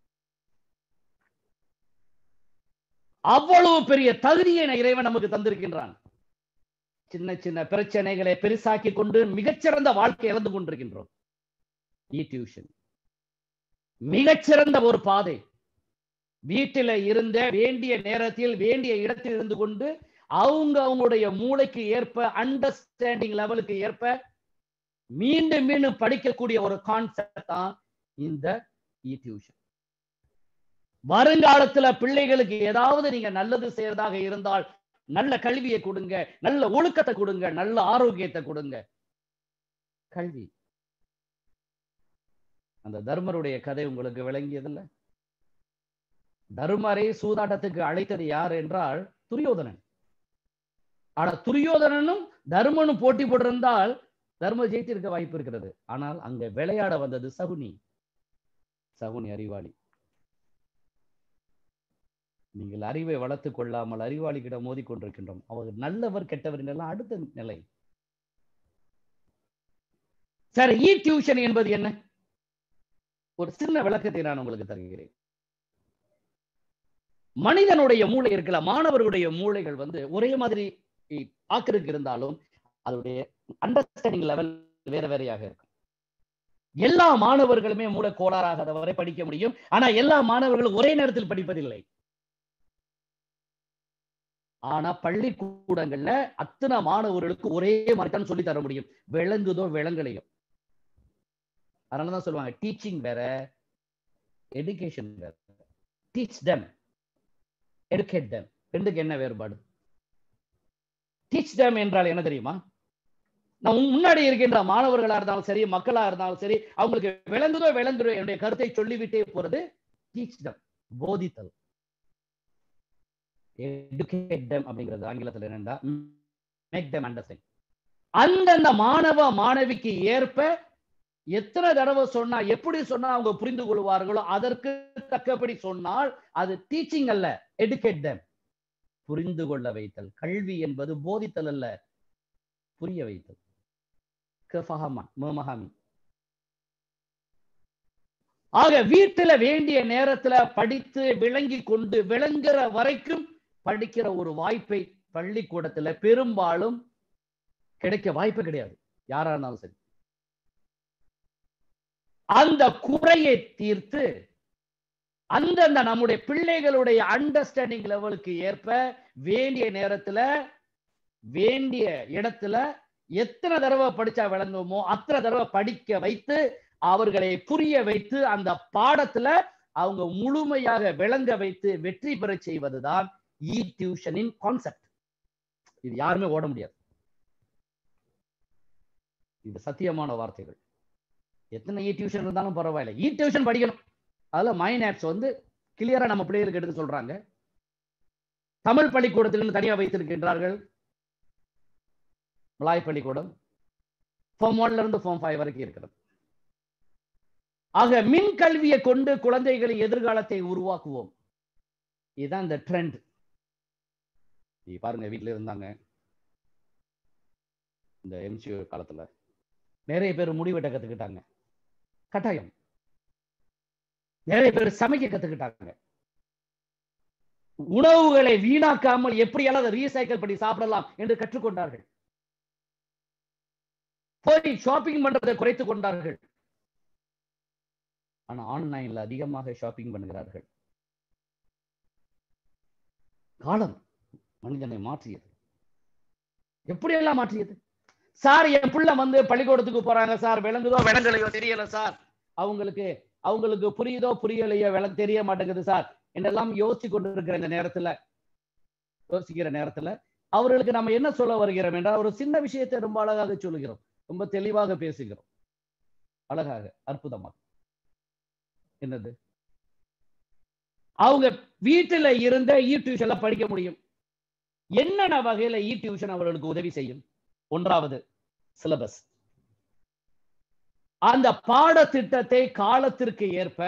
அவ்வளவு பெரிய தகுதியை இறைவன் நமக்கு தந்திருக்கின்றான் சின்ன சின்ன பிரச்சனைகளை பெருசாக்கி கொண்டு மிகச்சிறந்த வாழ்க்கை இழந்து கொண்டிருக்கின்றோம் இ டியூஷன் மிகச்சிறந்த ஒரு பாதை வீட்டில இருந்த வேண்டிய நேரத்தில் வேண்டிய இடத்தில் இருந்து கொண்டு அவங்க அவங்களுடைய மூளைக்கு ஏற்ப அண்டர்ஸ்டாண்டிங் லெவலுக்கு ஏற்ப மீண்டும் மீண்டும் படிக்கக்கூடிய ஒரு கான்செப்ட் தான் இந்த இ டியூஷன் வருங்காலத்துல பிள்ளைகளுக்கு ஏதாவது நீங்க நல்லது செய்யறதாக இருந்தால் நல்ல கல்வியை கொடுங்க நல்ல ஒழுக்கத்தை கொடுங்க நல்ல ஆரோக்கியத்தை கொடுங்க கல்வி அந்த தர்மருடைய கதை உங்களுக்கு விளங்கியதில்ல தர்மரை சூதாட்டத்துக்கு அழைத்தது யார் என்றால் துரியோதனன் ஆனா துரியோதனனும் தர்மனும் போட்டி போட்டிருந்தால் தர்ம ஜெயித்திருக்க வாய்ப்பு இருக்கிறது ஆனால் அங்க விளையாட வந்தது சகுனி சகுனி அறிவாளி நீங்கள் அறிவை வளர்த்துக் கொள்ளாமல் அறிவாளிகிடம் மோதி கொண்டிருக்கின்றோம் அவர் நல்லவர் கெட்டவர் எல்லாம் அடுத்த நிலை சரி இ டியூஷன் என்பது என்ன ஒரு சின்ன விளக்கத்தை நான் உங்களுக்கு தருகிறேன் மனிதனுடைய மூளை இருக்கல மாணவர்களுடைய மூளைகள் வந்து ஒரே மாதிரி பார்க்கறதுக்கு இருந்தாலும் அதோடைய அண்டர்ஸ்டாண்டிங் லெவல் வேற வேறையாக இருக்கும் எல்லா மாணவர்களுமே மூல கோளாறாகாத வரை படிக்க முடியும் ஆனா எல்லா மாணவர்களும் ஒரே நேரத்தில் படிப்பதில்லை ஆனா பள்ளிக்கூடங்கள்ல அத்தனை மாணவர்களுக்கு ஒரே மாதிரி தான் சொல்லி தர முடியும் விளங்குதோ விளங்கலையோ அதனாலதான் சொல்லுவாங்க டீச்சிங் வேற எடுகேஷன் வேற டீச் them educate them ரெண்டுக்கு என்ன வேறுபாடு டீச் them என்றால் என்ன தெரியுமா நான் உன் முன்னாடி இருக்கின்ற மாணவர்களா இருந்தாலும் சரி மக்களா இருந்தாலும் சரி அவங்களுக்கு விளங்குதோ விளங்குதோ என்னுடைய கருத்தை சொல்லிவிட்டே போறது டீச் them போதித்தல் educate them அப்படிங்கிறது ஆங்கிலத்துல என்னன்னா மேக் them அண்டர்ஸ்டாண்ட் அந்தந்த மாணவ மாணவிக்கு ஏற்ப எத்தனை தடவை சொன்னா எப்படி சொன்னா அவங்க புரிந்து கொள்வார்களோ அதற்கு தக்கபடி சொன்னால் அது டீச்சிங் அல்ல எடுக்கேட் them புரிந்து கொள்ள வைத்தல் கல்வி என்பது போதித்தல் அல்ல புரிய வைத்தல் கஃபஹமா மமஹாமி ஆக வீட்டுல வேண்டிய நேரத்துல படித்து விளங்கி கொண்டு விளங்குற வரைக்கும் படிக்கிற ஒரு வாய்ப்பை பள்ளிக்கூடத்துல பெரும்பாலும் கிடைக்க வாய்ப்பு கிடையாது யாரா இருந்தாலும் சரி அந்த குறையை தீர்த்து அந்தந்த நம்முடைய பிள்ளைகளுடைய அண்டர்ஸ்டாண்டிங் லெவலுக்கு ஏற்ப வேண்டிய நேரத்துல வேண்டிய இடத்துல எத்தனை தடவை படிச்சா விளங்குமோ அத்தனை தடவை படிக்க வைத்து அவர்களை புரிய வைத்து அந்த பாடத்துல அவங்க முழுமையாக விளங்க வைத்து வெற்றி பெற செய்வதுதான் இ டியூஷனின் கான்செப்ட் இது யாருமே ஓட முடியாது இது சத்தியமான வார்த்தைகள் எத்தனை இ டியூஷன் இருந்தாலும் பரவாயில்ல இ டியூஷன் படிக்கணும் அதுல மைன் ஆப்ஸ் வந்து கிளியரா நம்ம பிள்ளைகளுக்கு எடுத்து சொல்றாங்க தமிழ் பள்ளிக்கூடத்திலிருந்து தனியா வைத்திருக்கின்றார்கள் மலாய் பள்ளிக்கூடம் ஃபார்ம் ஒன்ல இருந்து ஃபார்ம் ஃபைவ் வரைக்கும் இருக்கிறது ஆக மின் கல்வியை கொண்டு குழந்தைகளின் எதிர்காலத்தை உருவாக்குவோம் இதுதான் இந்த ட்ரெண்ட் பாருங்க வீட்டுல இருந்தாங்க இந்த எம்சிஓ காலத்துல நிறைய பேர் முடிவெட்ட கத்துக்கிட்டாங்க கட்டாயம் நிறைய பேர் சமைக்க கத்துக்கிட்டாங்க உணவுகளை வீணாக்காமல் எப்படியாவது அதை ரீசைக்கிள் பண்ணி சாப்பிடலாம் என்று கற்றுக்கொண்டார்கள் போய் ஷாப்பிங் பண்றதை குறைத்துக் கொண்டார்கள் ஆனா ஆன்லைன்ல அதிகமாக ஷாப்பிங் பண்ணுகிறார்கள் காலம் மனிதனை மாற்றியது எப்படியெல்லாம் மாற்றியது சார் என் பிள்ளை வந்து பள்ளிக்கூடத்துக்கு போறாங்க சார் விளங்குதோ விளங்கலையோ தெரியல சார் அவங்களுக்கு அவங்களுக்கு புரியுதோ புரியலையோ விளங்க தெரிய மாட்டேங்குது சார் என்றெல்லாம் யோசிச்சு கொண்டிருக்கிற இந்த நேரத்துல யோசிக்கிற நேரத்துல அவர்களுக்கு நம்ம என்ன சொல்ல வருகிறோம் என்றால் ஒரு சின்ன விஷயத்தை ரொம்ப அழகாக சொல்லுகிறோம் ரொம்ப தெளிவாக பேசுகிறோம் அழகாக அற்புதமாக என்னது அவங்க வீட்டுல இருந்த இ டியூஷன்ல படிக்க முடியும் என்னென்ன வகையில இ டியூஷன் அவர்களுக்கு உதவி செய்யும் ஒன்றாவது சிலபஸ் அந்த பாடத்திட்டத்தை காலத்திற்கு ஏற்ப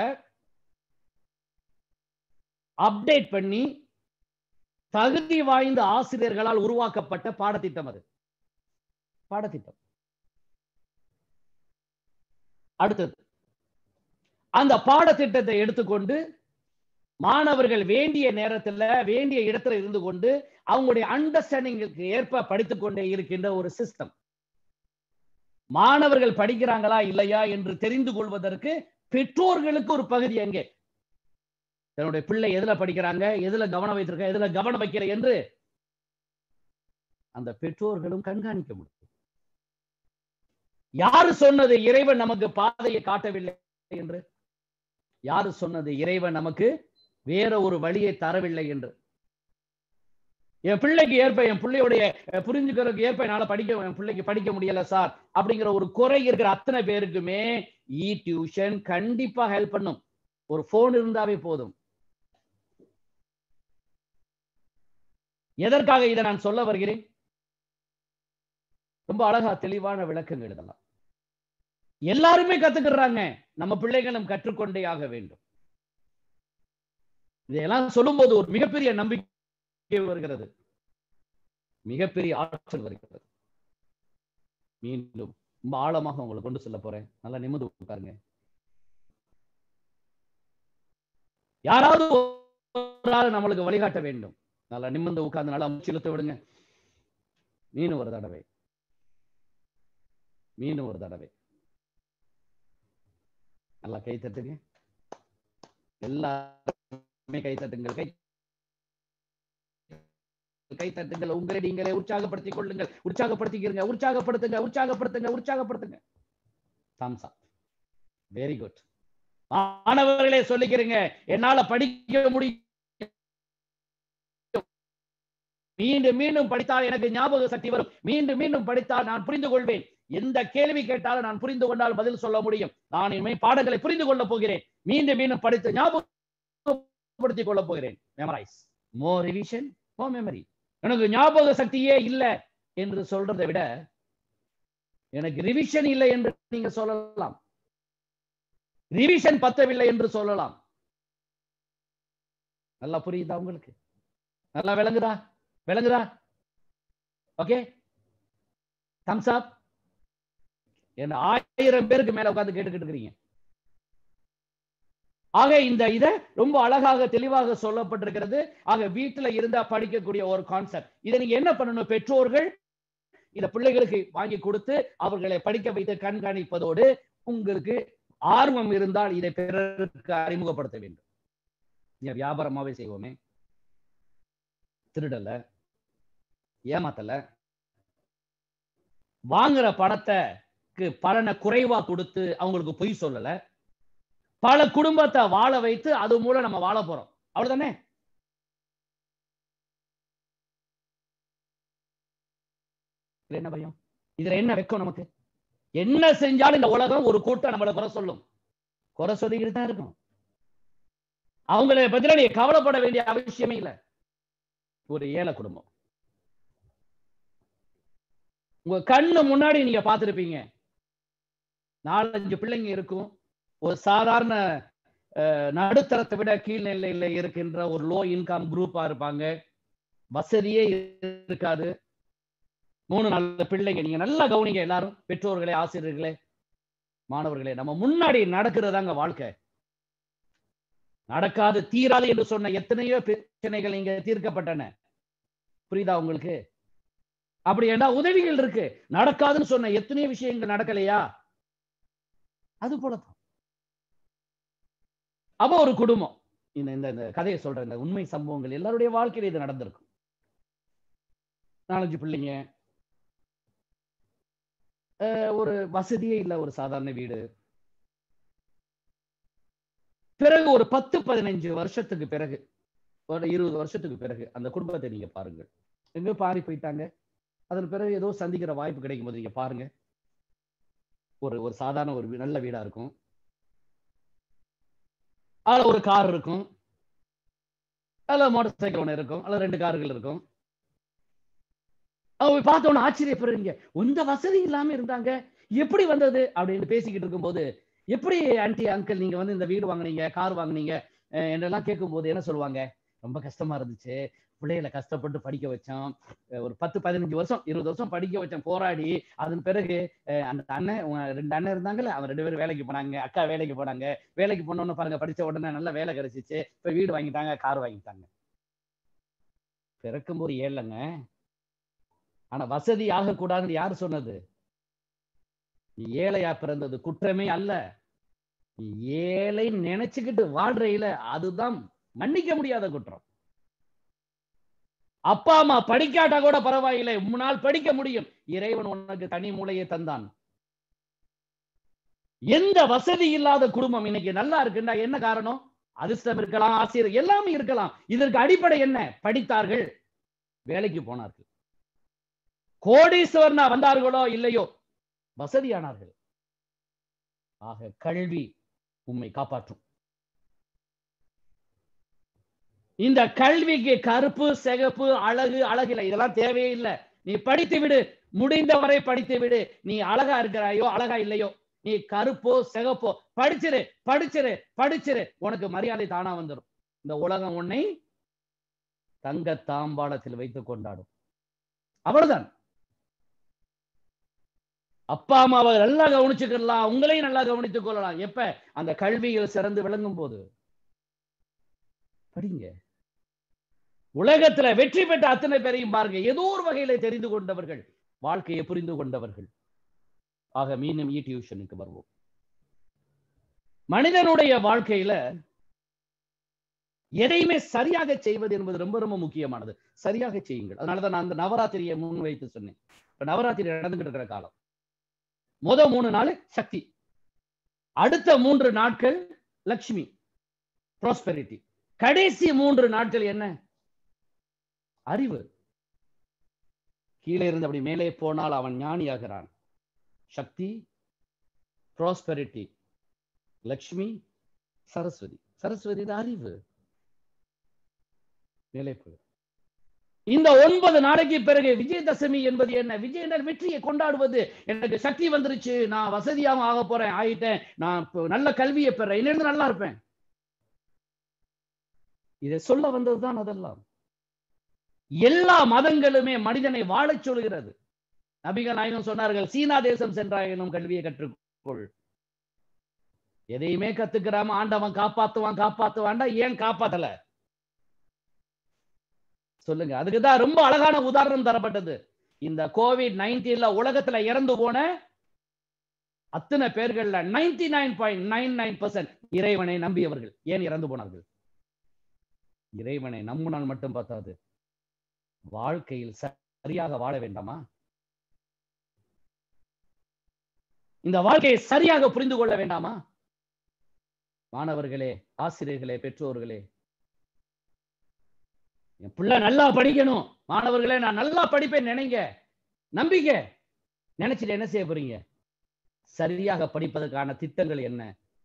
அப்டேட் பண்ணி தகுதி வாய்ந்த ஆசிரியர்களால் உருவாக்கப்பட்ட பாடத்திட்டம் அது பாடத்திட்டம் அடுத்தது அந்த பாடத்திட்டத்தை எடுத்துக்கொண்டு மாணவர்கள் வேண்டிய நேரத்துல வேண்டிய இடத்துல இருந்து கொண்டு அவங்களுடைய அண்டர்ஸ்டாண்டிங்களுக்கு ஏற்ப படித்துக் கொண்டே இருக்கின்ற ஒரு சிஸ்டம் மாணவர்கள் படிக்கிறாங்களா இல்லையா என்று தெரிந்து கொள்வதற்கு பெற்றோர்களுக்கு ஒரு பகுதி எங்கே தன்னுடைய பிள்ளை எதுல படிக்கிறாங்க எதுல கவனம் வைத்திருக்க எதுல கவனம் வைக்கிற என்று அந்த பெற்றோர்களும் கண்காணிக்க முடியும் யாரு சொன்னது இறைவன் நமக்கு பாதையை காட்டவில்லை என்று யாரு சொன்னது இறைவன் நமக்கு வேற ஒரு வழியை தரவில்லை என்று என் பிள்ளைக்கு ஏற்ப என் பிள்ளையுடைய புரிஞ்சுக்கிறதுக்கு ஏற்ப என்னால படிக்க என் பிள்ளைக்கு படிக்க முடியல சார் அப்படிங்கிற ஒரு குறை இருக்கிற அத்தனை பேருக்குமே இ டியூஷன் கண்டிப்பா ஹெல்ப் பண்ணும் ஒரு போன் இருந்தாவே போதும் எதற்காக இதை நான் சொல்ல வருகிறேன் ரொம்ப அழகா தெளிவான விளக்கங்கள் இதெல்லாம் எல்லாருமே கத்துக்கிறாங்க நம்ம பிள்ளைகளும் கற்றுக்கொண்டே ஆக வேண்டும் இதையெல்லாம் சொல்லும்போது ஒரு மிகப்பெரிய நம்பிக்கை வருகிறது மிகப்பெரிய ஆற்றல் வருகிறது மீண்டும் ரொம்ப ஆழமாக உங்களை கொண்டு செல்ல போறேன் நல்லா நிமிந்து உட்காருங்க யாராவது ஒரு ஆள் நம்மளுக்கு வழிகாட்ட வேண்டும் நல்லா நிமிர்ந்து உட்கார்ந்து நல்லா செலுத்த விடுங்க மீன் ஒரு தடவை மீண்டும் ஒரு தடவை நல்லா கை தட்டுங்க எல்லாருமே கை தட்டுங்கள் கை கை தட்டுங்கள் உங்களை நீங்களே உற்சாகப்படுத்திக் கொள்ளுங்கள் உற்சாகப்படுத்திக்கிறங்க உற்சாகப்படுத்துங்க உற்சாகப்படுத்துங்க உற்சாகப்படுத்துங்க தம்ஸ் அப் வெரி குட் மாணவர்களே சொல்லிக்கிறீங்க என்னால படிக்க முடியும் மீண்டும் மீண்டும் படித்தால் எனக்கு ஞாபக சக்தி வரும் மீண்டும் மீண்டும் படித்தால் நான் புரிந்து கொள்வேன் எந்த கேள்வி கேட்டாலும் நான் புரிந்து கொண்டால் பதில் சொல்ல முடியும் நான் இனிமேல் பாடங்களை புரிந்து கொள்ளப் போகிறேன் மீண்டும் மீண்டும் படித்து ஞாபகப்படுத்திக் கொள்ளப் போகிறேன் மெமரைஸ் மோ ரிவிஷன் மோ மெமரி எனக்கு ஞாபக சக்தியே இல்லை என்று சொல்றதை விட எனக்கு ரிவிஷன் இல்லை என்று நீங்க சொல்லலாம் ரிவிஷன் பத்தவில்லை என்று சொல்லலாம் நல்லா புரியுதா உங்களுக்கு நல்லா விளங்குதா விளங்குதா ஓகே தம்ஸ் அப் என்ன ஆயிரம் பேருக்கு மேல உட்கார்ந்து கேட்டுக்கிட்டு இருக்கிறீங்க ஆக இந்த இத ரொம்ப அழகாக தெளிவாக சொல்லப்பட்டிருக்கிறது ஆக வீட்டுல இருந்தா படிக்கக்கூடிய ஒரு கான்செப்ட் இதை நீங்க என்ன பண்ணணும் பெற்றோர்கள் இத பிள்ளைகளுக்கு வாங்கி கொடுத்து அவர்களை படிக்க வைத்து கண்காணிப்பதோடு உங்களுக்கு ஆர்வம் இருந்தால் இதை பிறருக்கு அறிமுகப்படுத்த வேண்டும் இங்க வியாபாரமாவே செய்வோமே திருடல ஏமாத்தல வாங்குற பணத்தைக்கு பலனை குறைவா கொடுத்து அவங்களுக்கு பொய் சொல்லல பல குடும்பத்தை வாழ வைத்து அது மூலம் நம்ம வாழ போறோம் அவ்வளவுதானே இதுல என்ன பயம் இதுல என்ன வெக்கம் நமக்கு என்ன செஞ்சாலும் இந்த உலகம் ஒரு கூட்டம் நம்மளை குறை சொல்லும் குறை சொல்லிக்கிட்டு தான் இருக்கும் அவங்களை பத்தில நீங்க கவலைப்பட வேண்டிய அவசியமே இல்லை ஒரு ஏழை குடும்பம் உங்க கண்ணு முன்னாடி நீங்க பார்த்திருப்பீங்க நாலஞ்சு பிள்ளைங்க இருக்கும் ஒரு சாதாரண அஹ், நடுத்தரத்தை விட கீழ்நிலையில இருக்கின்ற ஒரு லோ இன்கம் குரூப்பா இருப்பாங்க வசதியே இருக்காது மூணு நாலு பிள்ளைங்க நீங்க நல்லா கவனிங்க எல்லாரும் பெற்றோர்களே ஆசிரியர்களே மாணவர்களே நம்ம முன்னாடி நடக்கிறதாங்க வாழ்க்கை நடக்காது தீராது என்று சொன்ன எத்தனையோ பிரச்சனைகள் இங்க தீர்க்கப்பட்டன புரியுதா உங்களுக்கு அப்படி என்ன உதவிகள் இருக்கு நடக்காதுன்னு சொன்ன எத்தனையோ விஷயங்கள் நடக்கலையா அது போலதான் அப்ப ஒரு குடும்பம் இந்த இந்த இந்த கதையை சொல்ற இந்த உண்மை சம்பவங்கள் எல்லாருடைய வாழ்க்கையில இது நடந்திருக்கும் நாலஞ்சு பிள்ளைங்க அஹ், ஒரு வசதியே இல்ல ஒரு சாதாரண வீடு பிறகு ஒரு பத்து பதினஞ்சு வருஷத்துக்கு பிறகு ஒரு இருபது வருஷத்துக்கு பிறகு அந்த குடும்பத்தை நீங்க பாருங்கள் எங்க பாரி போயிட்டாங்க அதன் பிறகு ஏதோ சந்திக்கிற வாய்ப்பு கிடைக்கும் போது நீங்க பாருங்க ஒரு ஒரு சாதாரண ஒரு வீ- நல்ல வீடா இருக்கும் அதுல ஒரு கார் இருக்கும் அதுல மோட்டார் சைக்கிள் ஒன்று இருக்கும் அதுல ரெண்டு கார்கள் இருக்கும் அவங்க பார்த்தோன்னு ஆச்சரியப்படுறீங்க இந்த வசதி இல்லாம இருந்தாங்க எப்படி வந்தது அப்படின்னு பேசிக்கிட்டு இருக்கும்போது எப்படி ஆன்டி அங்கிள் நீங்க வந்து இந்த வீடு வாங்குனீங்க கார் வாங்குனீங்க அஹ் என்றெல்லாம் கேட்கும்போது என்ன சொல்லுவாங்க ரொம்ப கஷ்டமா இருந்துச்சு பிள்ளைகளை கஷ்டப்பட்டு படிக்க வச்சோம் அஹ் ஒரு பத்து பதினஞ்சு வருஷம் இருபது வருஷம் படிக்க வச்சோம் போராடி அதன் பிறகு அஹ் அந்த அண்ணன் உங்க ரெண்டு அண்ணன் இருந்தாங்கல்ல அவன் ரெண்டு பேரும் வேலைக்கு போனாங்க அக்கா வேலைக்கு போனாங்க வேலைக்கு போனோன்னு பாருங்க படிச்ச உடனே நல்ல வேலை கிடைச்சிச்சு இப்ப வீடு வாங்கிட்டாங்க கார் வாங்கிட்டாங்க பிறக்கும்போது ஏழைங்க ஆனா வசதி ஆகக்கூடாதுன்னு யார் சொன்னது நீ ஏழையா பிறந்தது குற்றமே அல்ல நீ ஏழை நினைச்சுக்கிட்டு வாழ்றையில அதுதான் மன்னிக்க முடியாத குற்றம் அப்பா அம்மா படிக்காட்டா கூட பரவாயில்லை முன்னால் படிக்க முடியும் இறைவன் உனக்கு தனி மூளையை தந்தான் எந்த வசதி இல்லாத குடும்பம் இன்னைக்கு நல்லா இருக்குன்னா என்ன காரணம் அதிர்ஷ்டம் இருக்கலாம் ஆசிரியர் எல்லாமே இருக்கலாம் இதற்கு அடிப்படை என்ன படித்தார்கள் வேலைக்கு போனார்கள் கோடீஸ்வரனா வந்தார்களோ இல்லையோ வசதியானார்கள் ஆக கல்வி உம்மை காப்பாற்றும் இந்த கல்விக்கு கருப்பு சிகப்பு அழகு அழகில்லை இதெல்லாம் தேவையே இல்லை நீ படித்து விடு முடிந்தவரை படித்து விடு நீ அழகா இருக்கிறாயோ அழகா இல்லையோ நீ கருப்போ சிகப்போ படிச்சிரு படிச்சிரு படிச்சிரு உனக்கு மரியாதை தானா வந்துடும் இந்த உலகம் உன்னை தங்க தாம்பாளத்தில் வைத்து கொண்டாடும் அவ்வளவுதான் அப்பா அம்மாவை நல்லா கவனிச்சுக்கலாம் உங்களையும் நல்லா கவனித்துக் கொள்ளலாம் எப்ப அந்த கல்வியில் சிறந்து விளங்கும் போது படிங்க உலகத்துல வெற்றி பெற்ற அத்தனை பேரையும் பாருங்க ஏதோ ஒரு வகையில தெரிந்து கொண்டவர்கள் வாழ்க்கையை புரிந்து கொண்டவர்கள் ஆக மீண்டும் இ டியூஷனுக்கு வருவோம் மனிதனுடைய வாழ்க்கையில எதையுமே சரியாக செய்வது என்பது ரொம்ப ரொம்ப முக்கியமானது சரியாக செய்யுங்கள் அதனாலதான் நான் அந்த நவராத்திரியை முன்வைத்து சொன்னேன் இப்ப நவராத்திரி நடந்துகிட்டு இருக்கிற காலம் முத மூணு நாள் சக்தி அடுத்த மூன்று நாட்கள் லட்சுமி ப்ராஸ்பெரிட்டி கடைசி மூன்று நாட்கள் என்ன அறிவு கீழே இருந்து அப்படி மேலே போனால் அவன் ஞானியாகிறான் சக்தி ப்ராஸ்பெரிட்டி லக்ஷ்மி சரஸ்வதி சரஸ்வதி இது அறிவு மேலே போய் இந்த ஒன்பது நாளைக்கு பிறகு விஜயதசமி என்பது என்ன விஜய என்றால் வெற்றியை கொண்டாடுவது எனக்கு சக்தி வந்துருச்சு நான் வசதியாக ஆக போறேன் ஆயிட்டேன் நான் இப்போ நல்ல கல்வியை பெறேன் இன்னிருந்து நல்லா இருப்பேன் இதை சொல்ல வந்ததுதான் அதெல்லாம் எல்லா மதங்களுமே மனிதனை வாழச் சொல்கிறது நபிகள் நாயகம் சொன்னார்கள் சீனா தேசம் சென்றாயினும் கல்வியை கற்றுக்கொள் எதையுமே கத்துக்கிறாம ஆண்டவன் காப்பாத்துவான் காப்பாத்துவான்டா ஏன் காப்பாத்தல சொல்லுங்க அதுக்குதான் ரொம்ப அழகான உதாரணம் தரப்பட்டது இந்த கோவிட் நைன்டீன்ல உலகத்துல இறந்து போன அத்தனை பேர்கள்ல ninety nine point nine nine percent இறைவனை நம்பியவர்கள் ஏன் இறந்து போனார்கள் இறைவனை நம்பினால் மட்டும் பார்த்தாது வாழ்க்கையில் சரியாக வாழ வேண்டாமா இந்த வாழ்க்கையை சரியாக புரிந்து கொள்ள வேண்டாமா மாணவர்களே ஆசிரியர்களே பெற்றோர்களே என் பிள்ளை நல்லா படிக்கணும் மாணவர்களே நான் நல்லா படிப்பேன் நினைங்க நம்பிக்கை நினைச்சிட்டு என்ன செய்ய போறீங்க சரியாக படிப்பதற்கான திட்டங்கள் என்ன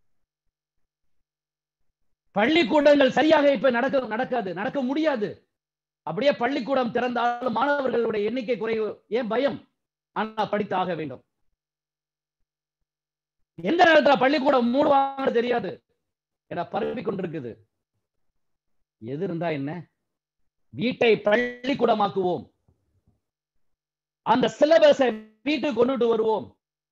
பள்ளிக்கூடங்கள் சரியாக இப்ப நடக்க நடக்காது நடக்க முடியாது அப்படியே பள்ளிக்கூடம் திறந்தாலும் மாணவர்களுடைய எண்ணிக்கை குறைவு ஏன் பயம் ஆனா படித்தாக வேண்டும் எந்த நேரத்துல பள்ளிக்கூடம் மூடுவாங்க தெரியாது ஏன்னா பரவி கொண்டிருக்குது எது இருந்தா என்ன வீட்டை பள்ளிக்கூடமாக்குவோம் அந்த சிலபஸை வீட்டுக்கு கொண்டுட்டு வருவோம்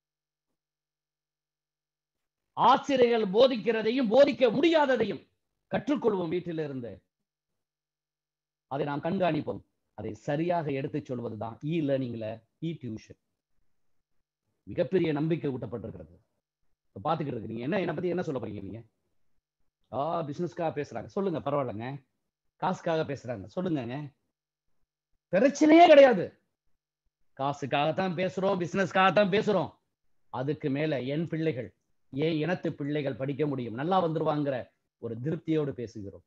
ஆசிரியர்கள் போதிக்கிறதையும் போதிக்க முடியாததையும் கற்றுக்கொள்வோம் வீட்டிலிருந்து அதை நாம் கண்காணிப்போம் அதை சரியாக எடுத்துச் சொல்வதுதான் இ லேர்னிங்ல இ டியூஷன் மிகப்பெரிய நம்பிக்கை ஊட்டப்பட்டிருக்கிறது இப்ப பாத்துக்கிட்டு இருக்கிறீங்க என்ன என்னை பத்தி என்ன சொல்ல போறீங்க நீங்க ஆ பிசினஸ்க்காக பேசுறாங்க சொல்லுங்க பரவாயில்லைங்க காசுக்காக பேசுறாங்க சொல்லுங்கங்க பிரச்சனையே கிடையாது காசுக்காகத்தான் பேசுறோம் பிசினஸ்க்காகத்தான் பேசுறோம் அதுக்கு மேல என் பிள்ளைகள் ஏன் இனத்து பிள்ளைகள் படிக்க முடியும் நல்லா வந்துருவாங்கிற ஒரு திருப்தியோடு பேசுகிறோம்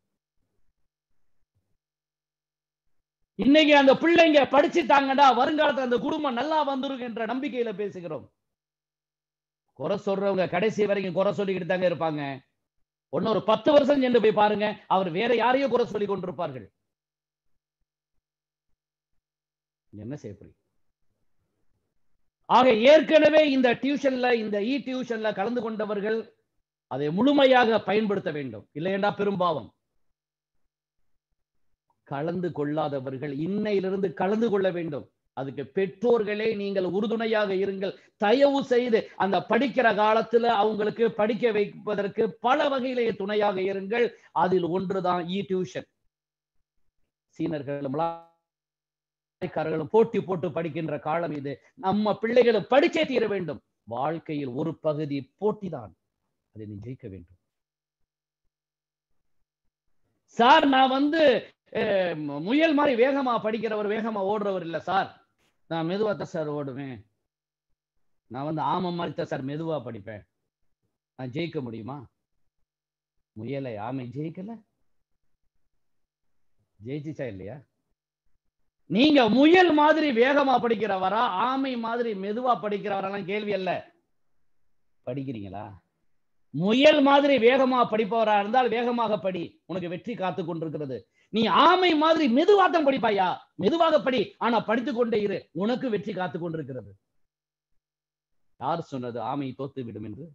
இன்னைக்கு அந்த பிள்ளைங்க படிச்சுட்டாங்கடா வருங்காலத்துல அந்த குடும்பம் நல்லா வந்துரும் என்ற நம்பிக்கையில பேசுகிறோம் குறை சொல்றவங்க கடைசி வரைக்கும் குறை சொல்லிக்கிட்டு தாங்க இருப்பாங்க ஒன்னு ஒரு பத்து வருஷம் சென்று போய் பாருங்க அவர் வேற யாரையோ குறை சொல்லி கொண்டிருப்பார்கள் என்ன செய்ய போறீங்க ஆக ஏற்கனவே இந்த டியூஷன்ல இந்த இ டியூஷன்ல கலந்து கொண்டவர்கள் அதை முழுமையாக பயன்படுத்த வேண்டும் இல்லையென்றா பெரும்பாவம் கலந்து கொள்ளாதவர்கள் இன்னையிலிருந்து கலந்து கொள்ள வேண்டும் அதுக்கு பெற்றோர்களே நீங்கள் உறுதுணையாக இருங்கள் தயவு செய்து அந்த படிக்கிற காலத்துல அவங்களுக்கு படிக்க வைப்பதற்கு பல வகையிலே துணையாக இருங்கள் அதில் ஒன்றுதான் இ டியூஷன் சீனர்களும் மலாய்க்காரர்களும் போட்டி போட்டு படிக்கின்ற காலம் இது நம்ம பிள்ளைகளும் படிச்சே தீர வேண்டும் வாழ்க்கையில் ஒரு பகுதி போட்டிதான் அதை நீ ஜெயிக்க வேண்டும் சார் நான் வந்து முயல் மாதிரி வேகமா படிக்கிறவர் வேகமா ஓடுறவர் இல்ல சார் நான் மெதுவா தான் சார் ஓடுவேன் நான் வந்து ஆம மாதிரி தான் சார் மெதுவா படிப்பேன் நான் ஜெயிக்க முடியுமா முயலை ஆமை ஜெயிக்கல ஜெயிச்சுச்சா இல்லையா நீங்க முயல் மாதிரி வேகமா படிக்கிறவரா ஆமை மாதிரி மெதுவா படிக்கிறவரெல்லாம் கேள்வி அல்ல படிக்கிறீங்களா முயல் மாதிரி வேகமா படிப்பவரா இருந்தால் வேகமாக படி உனக்கு வெற்றி காத்து கொண்டிருக்கிறது நீ ஆமை மாதிரி மெதுவாட்டம் படிப்பாயா மெதுவாக படி ஆனா படித்துக் கொண்டே இரு உனக்கு வெற்றி காத்து கொண்டிருக்கிறது யார் சொன்னது ஆமை தோத்து விடும் என்று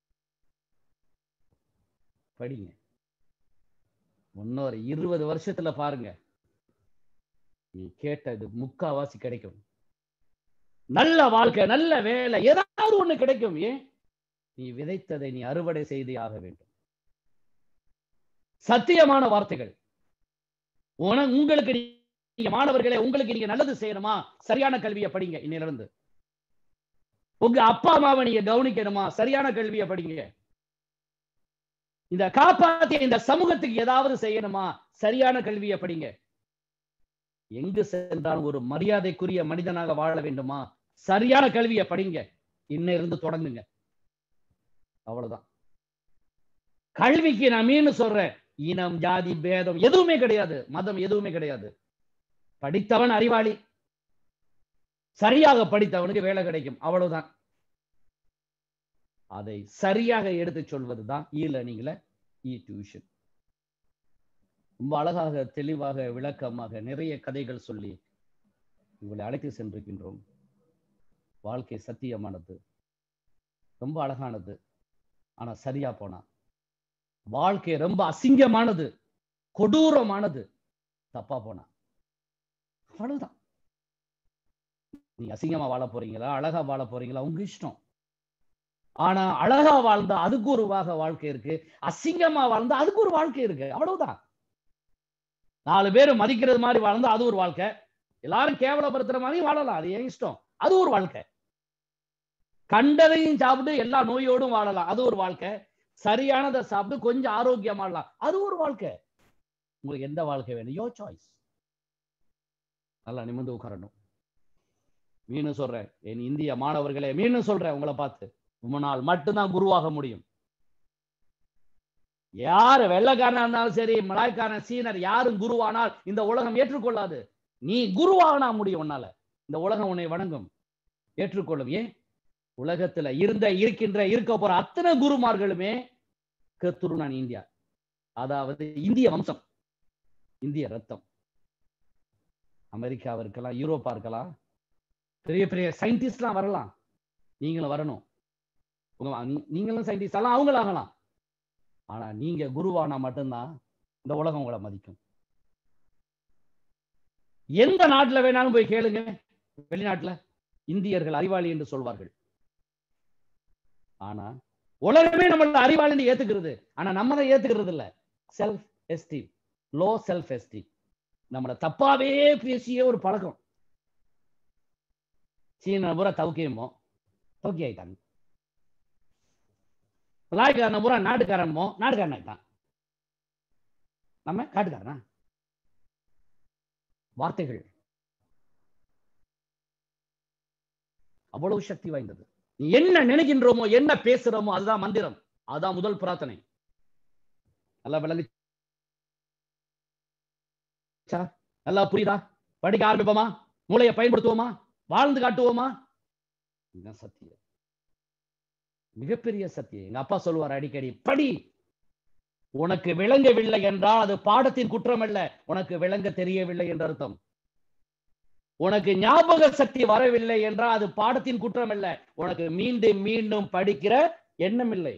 படிங்க இன்னொரு இருபது வருஷத்துல பாருங்க நீ கேட்டது முக்காவாசி கிடைக்கும் நல்ல வாழ்க்கை நல்ல வேலை ஏதாவது ஒண்ணு கிடைக்கும் ஏன் நீ விதைத்ததை நீ அறுவடை செய்தே ஆக வேண்டும் சத்தியமான வார்த்தைகள் உன உங்களுக்கு நீங்க மாணவர்களே உங்களுக்கு நீங்க நல்லது செய்யணுமா சரியான கல்வியை படிங்க இன்னிலிருந்து உங்க அப்பா அம்மாவை நீங்க கவனிக்கணுமா சரியான கல்வியை படிங்க இந்த காப்பாத்திய இந்த சமூகத்துக்கு ஏதாவது செய்யணுமா சரியான கல்வியை படிங்க எங்கு சென்றாலும் ஒரு மரியாதைக்குரிய மனிதனாக வாழ வேண்டுமா சரியான கல்வியை படிங்க இன்ன இருந்து தொடங்குங்க அவ்வளவுதான் கல்விக்கு நான் மீன் சொல்றேன் இனம் ஜாதி பேதம் எதுவுமே கிடையாது மதம் எதுவுமே கிடையாது படித்தவன் அறிவாளி சரியாக படித்தவனுக்கு வேலை கிடைக்கும் அவ்வளவுதான் அதை சரியாக எடுத்து சொல்வதுதான் இ லேர்னிங்ல இ டியூஷன் ரொம்ப அழகாக தெளிவாக விளக்கமாக நிறைய கதைகள் சொல்லி உங்களை அழைத்து சென்றிருக்கின்றோம் வாழ்க்கை சத்தியமானது ரொம்ப அழகானது ஆனா சரியா போனா வாழ்க்கை ரொம்ப அசிங்கமானது கொடூரமானது தப்பா போனா அவ்வளவுதான் நீங்க அசிங்கமா வாழ போறீங்களா அழகா வாழ போறீங்களா உங்க இஷ்டம் ஆனா அழகா வாழ்ந்தா அதுக்கு ஒரு வாக வாழ்க்கை இருக்கு அசிங்கமா வாழ்ந்தா அதுக்கு ஒரு வாழ்க்கை இருக்கு அவ்வளவுதான் நாலு பேர் மதிக்கிறது மாதிரி வாழ்ந்தா அது ஒரு வாழ்க்கை எல்லாரும் கேவலப்படுத்துற மாதிரி வாழலாம் அது என் இஷ்டம் அது ஒரு வாழ்க்கை கண்டதையும் சாப்பிட்டு எல்லா நோயோடும் வாழலாம் அது ஒரு வாழ்க்கை சரியானதை சாப்பிட்டு கொஞ்சம் ஆரோக்கியம் வாழலாம் அது ஒரு வாழ்க்கை உங்களுக்கு எந்த வாழ்க்கை வேணும் யோ சாய்ஸ் நல்லா நிமிர்ந்து உட்காரணும் மீண்டும் சொல்றேன் என் இந்திய மாணவர்களே மீண்டும் சொல்றேன் உங்களை பார்த்து உங்களால் மட்டும்தான் குருவாக முடியும் யாரு வெள்ளக்காரனா இருந்தாலும் சரி மலாய்க்காரன் சீனர் யாரும் குருவானால் இந்த உலகம் ஏற்றுக்கொள்ளாது நீ குருவாகனா முடியும் உன்னால இந்த உலகம் உன்னை வணங்கும் ஏற்றுக்கொள்ளும் ஏன் உலகத்துல இருந்த இருக்கின்ற இருக்க போற அத்தனை குருமார்களுமே கத்துருனான் இந்தியா அதாவது இந்திய வம்சம் இந்திய ரத்தம் அமெரிக்காவா இருக்கலாம் யூரோப்பா இருக்கலாம் பெரிய பெரிய சயின்டிஸ்ட்லாம் வரலாம் நீங்களும் வரணும் உங்க நீ- நீங்களும் சயின்டிஸ்ட் எல்லாம் அவங்களும் ஆகலாம் ஆனா நீங்க குருவானா மட்டும்தான் இந்த உலகம் உங்களை மதிக்கும் எந்த நாட்டுல வேணாலும் போய் கேளுங்க வெளிநாட்டுல இந்தியர்கள் அறிவாளி என்று சொல்வார்கள் ஆனா உலகமே நம்மள அறிவாளி ஏத்துக்கிறது ஆனா நம்ம தான் ஏத்துக்கிறது இல்ல self esteem low self esteem நம்மள தப்பாவே பேசிய ஒரு பழக்கம் சீன பூரா தவுக்கியமோ தவுக்கி ஆயிட்டாங்க மலாய்க்காரன பூரா நாட்டுக்காரனமோ நாட்டுக்காரன் ஆயிட்டான் நம்ம காட்டுக்காரனா வார்த்தைகள் அவ்வளவு சக்தி வாய்ந்தது நீ என்ன நினைக்கின்றோமோ என்ன பேசுறோமோ அதுதான் மந்திரம் அதுதான் முதல் பிரார்த்தனை நல்லா விளங்கு நல்லா புரியுதா படிக்க ஆரம்பிப்போமா மூளையை பயன்படுத்துவோமா வாழ்ந்து காட்டுவோமா இதுதான் சத்தியம் மிகப்பெரிய சத்தியம் எங்க அப்பா சொல்லுவார் அடிக்கடி படி உனக்கு விளங்கவில்லை என்றால் அது பாடத்தின் குற்றம் அல்ல உனக்கு விளங்க தெரியவில்லை என்ற அர்த்தம் உனக்கு ஞாபக சக்தி வரவில்லை என்றால் அது பாடத்தின் குற்றம் அல்ல உனக்கு மீண்டும் மீண்டும் படிக்கிற எண்ணம் இல்லை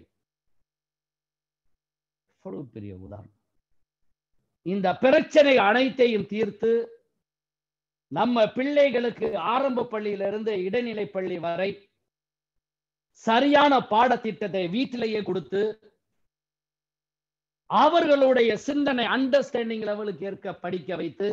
எவ்வளவு பெரிய உதாரணம் இந்த பிரச்சனை அனைத்தையும் தீர்த்து நம்ம பிள்ளைகளுக்கு ஆரம்ப பள்ளியிலிருந்து இடைநிலை பள்ளி வரை சரியான பாடத்திட்டத்தை வீட்டிலேயே கொடுத்து அவர்களுடைய சிந்தனை அண்டர்ஸ்டாண்டிங் லெவலுக்கு ஏற்க படிக்க வைத்து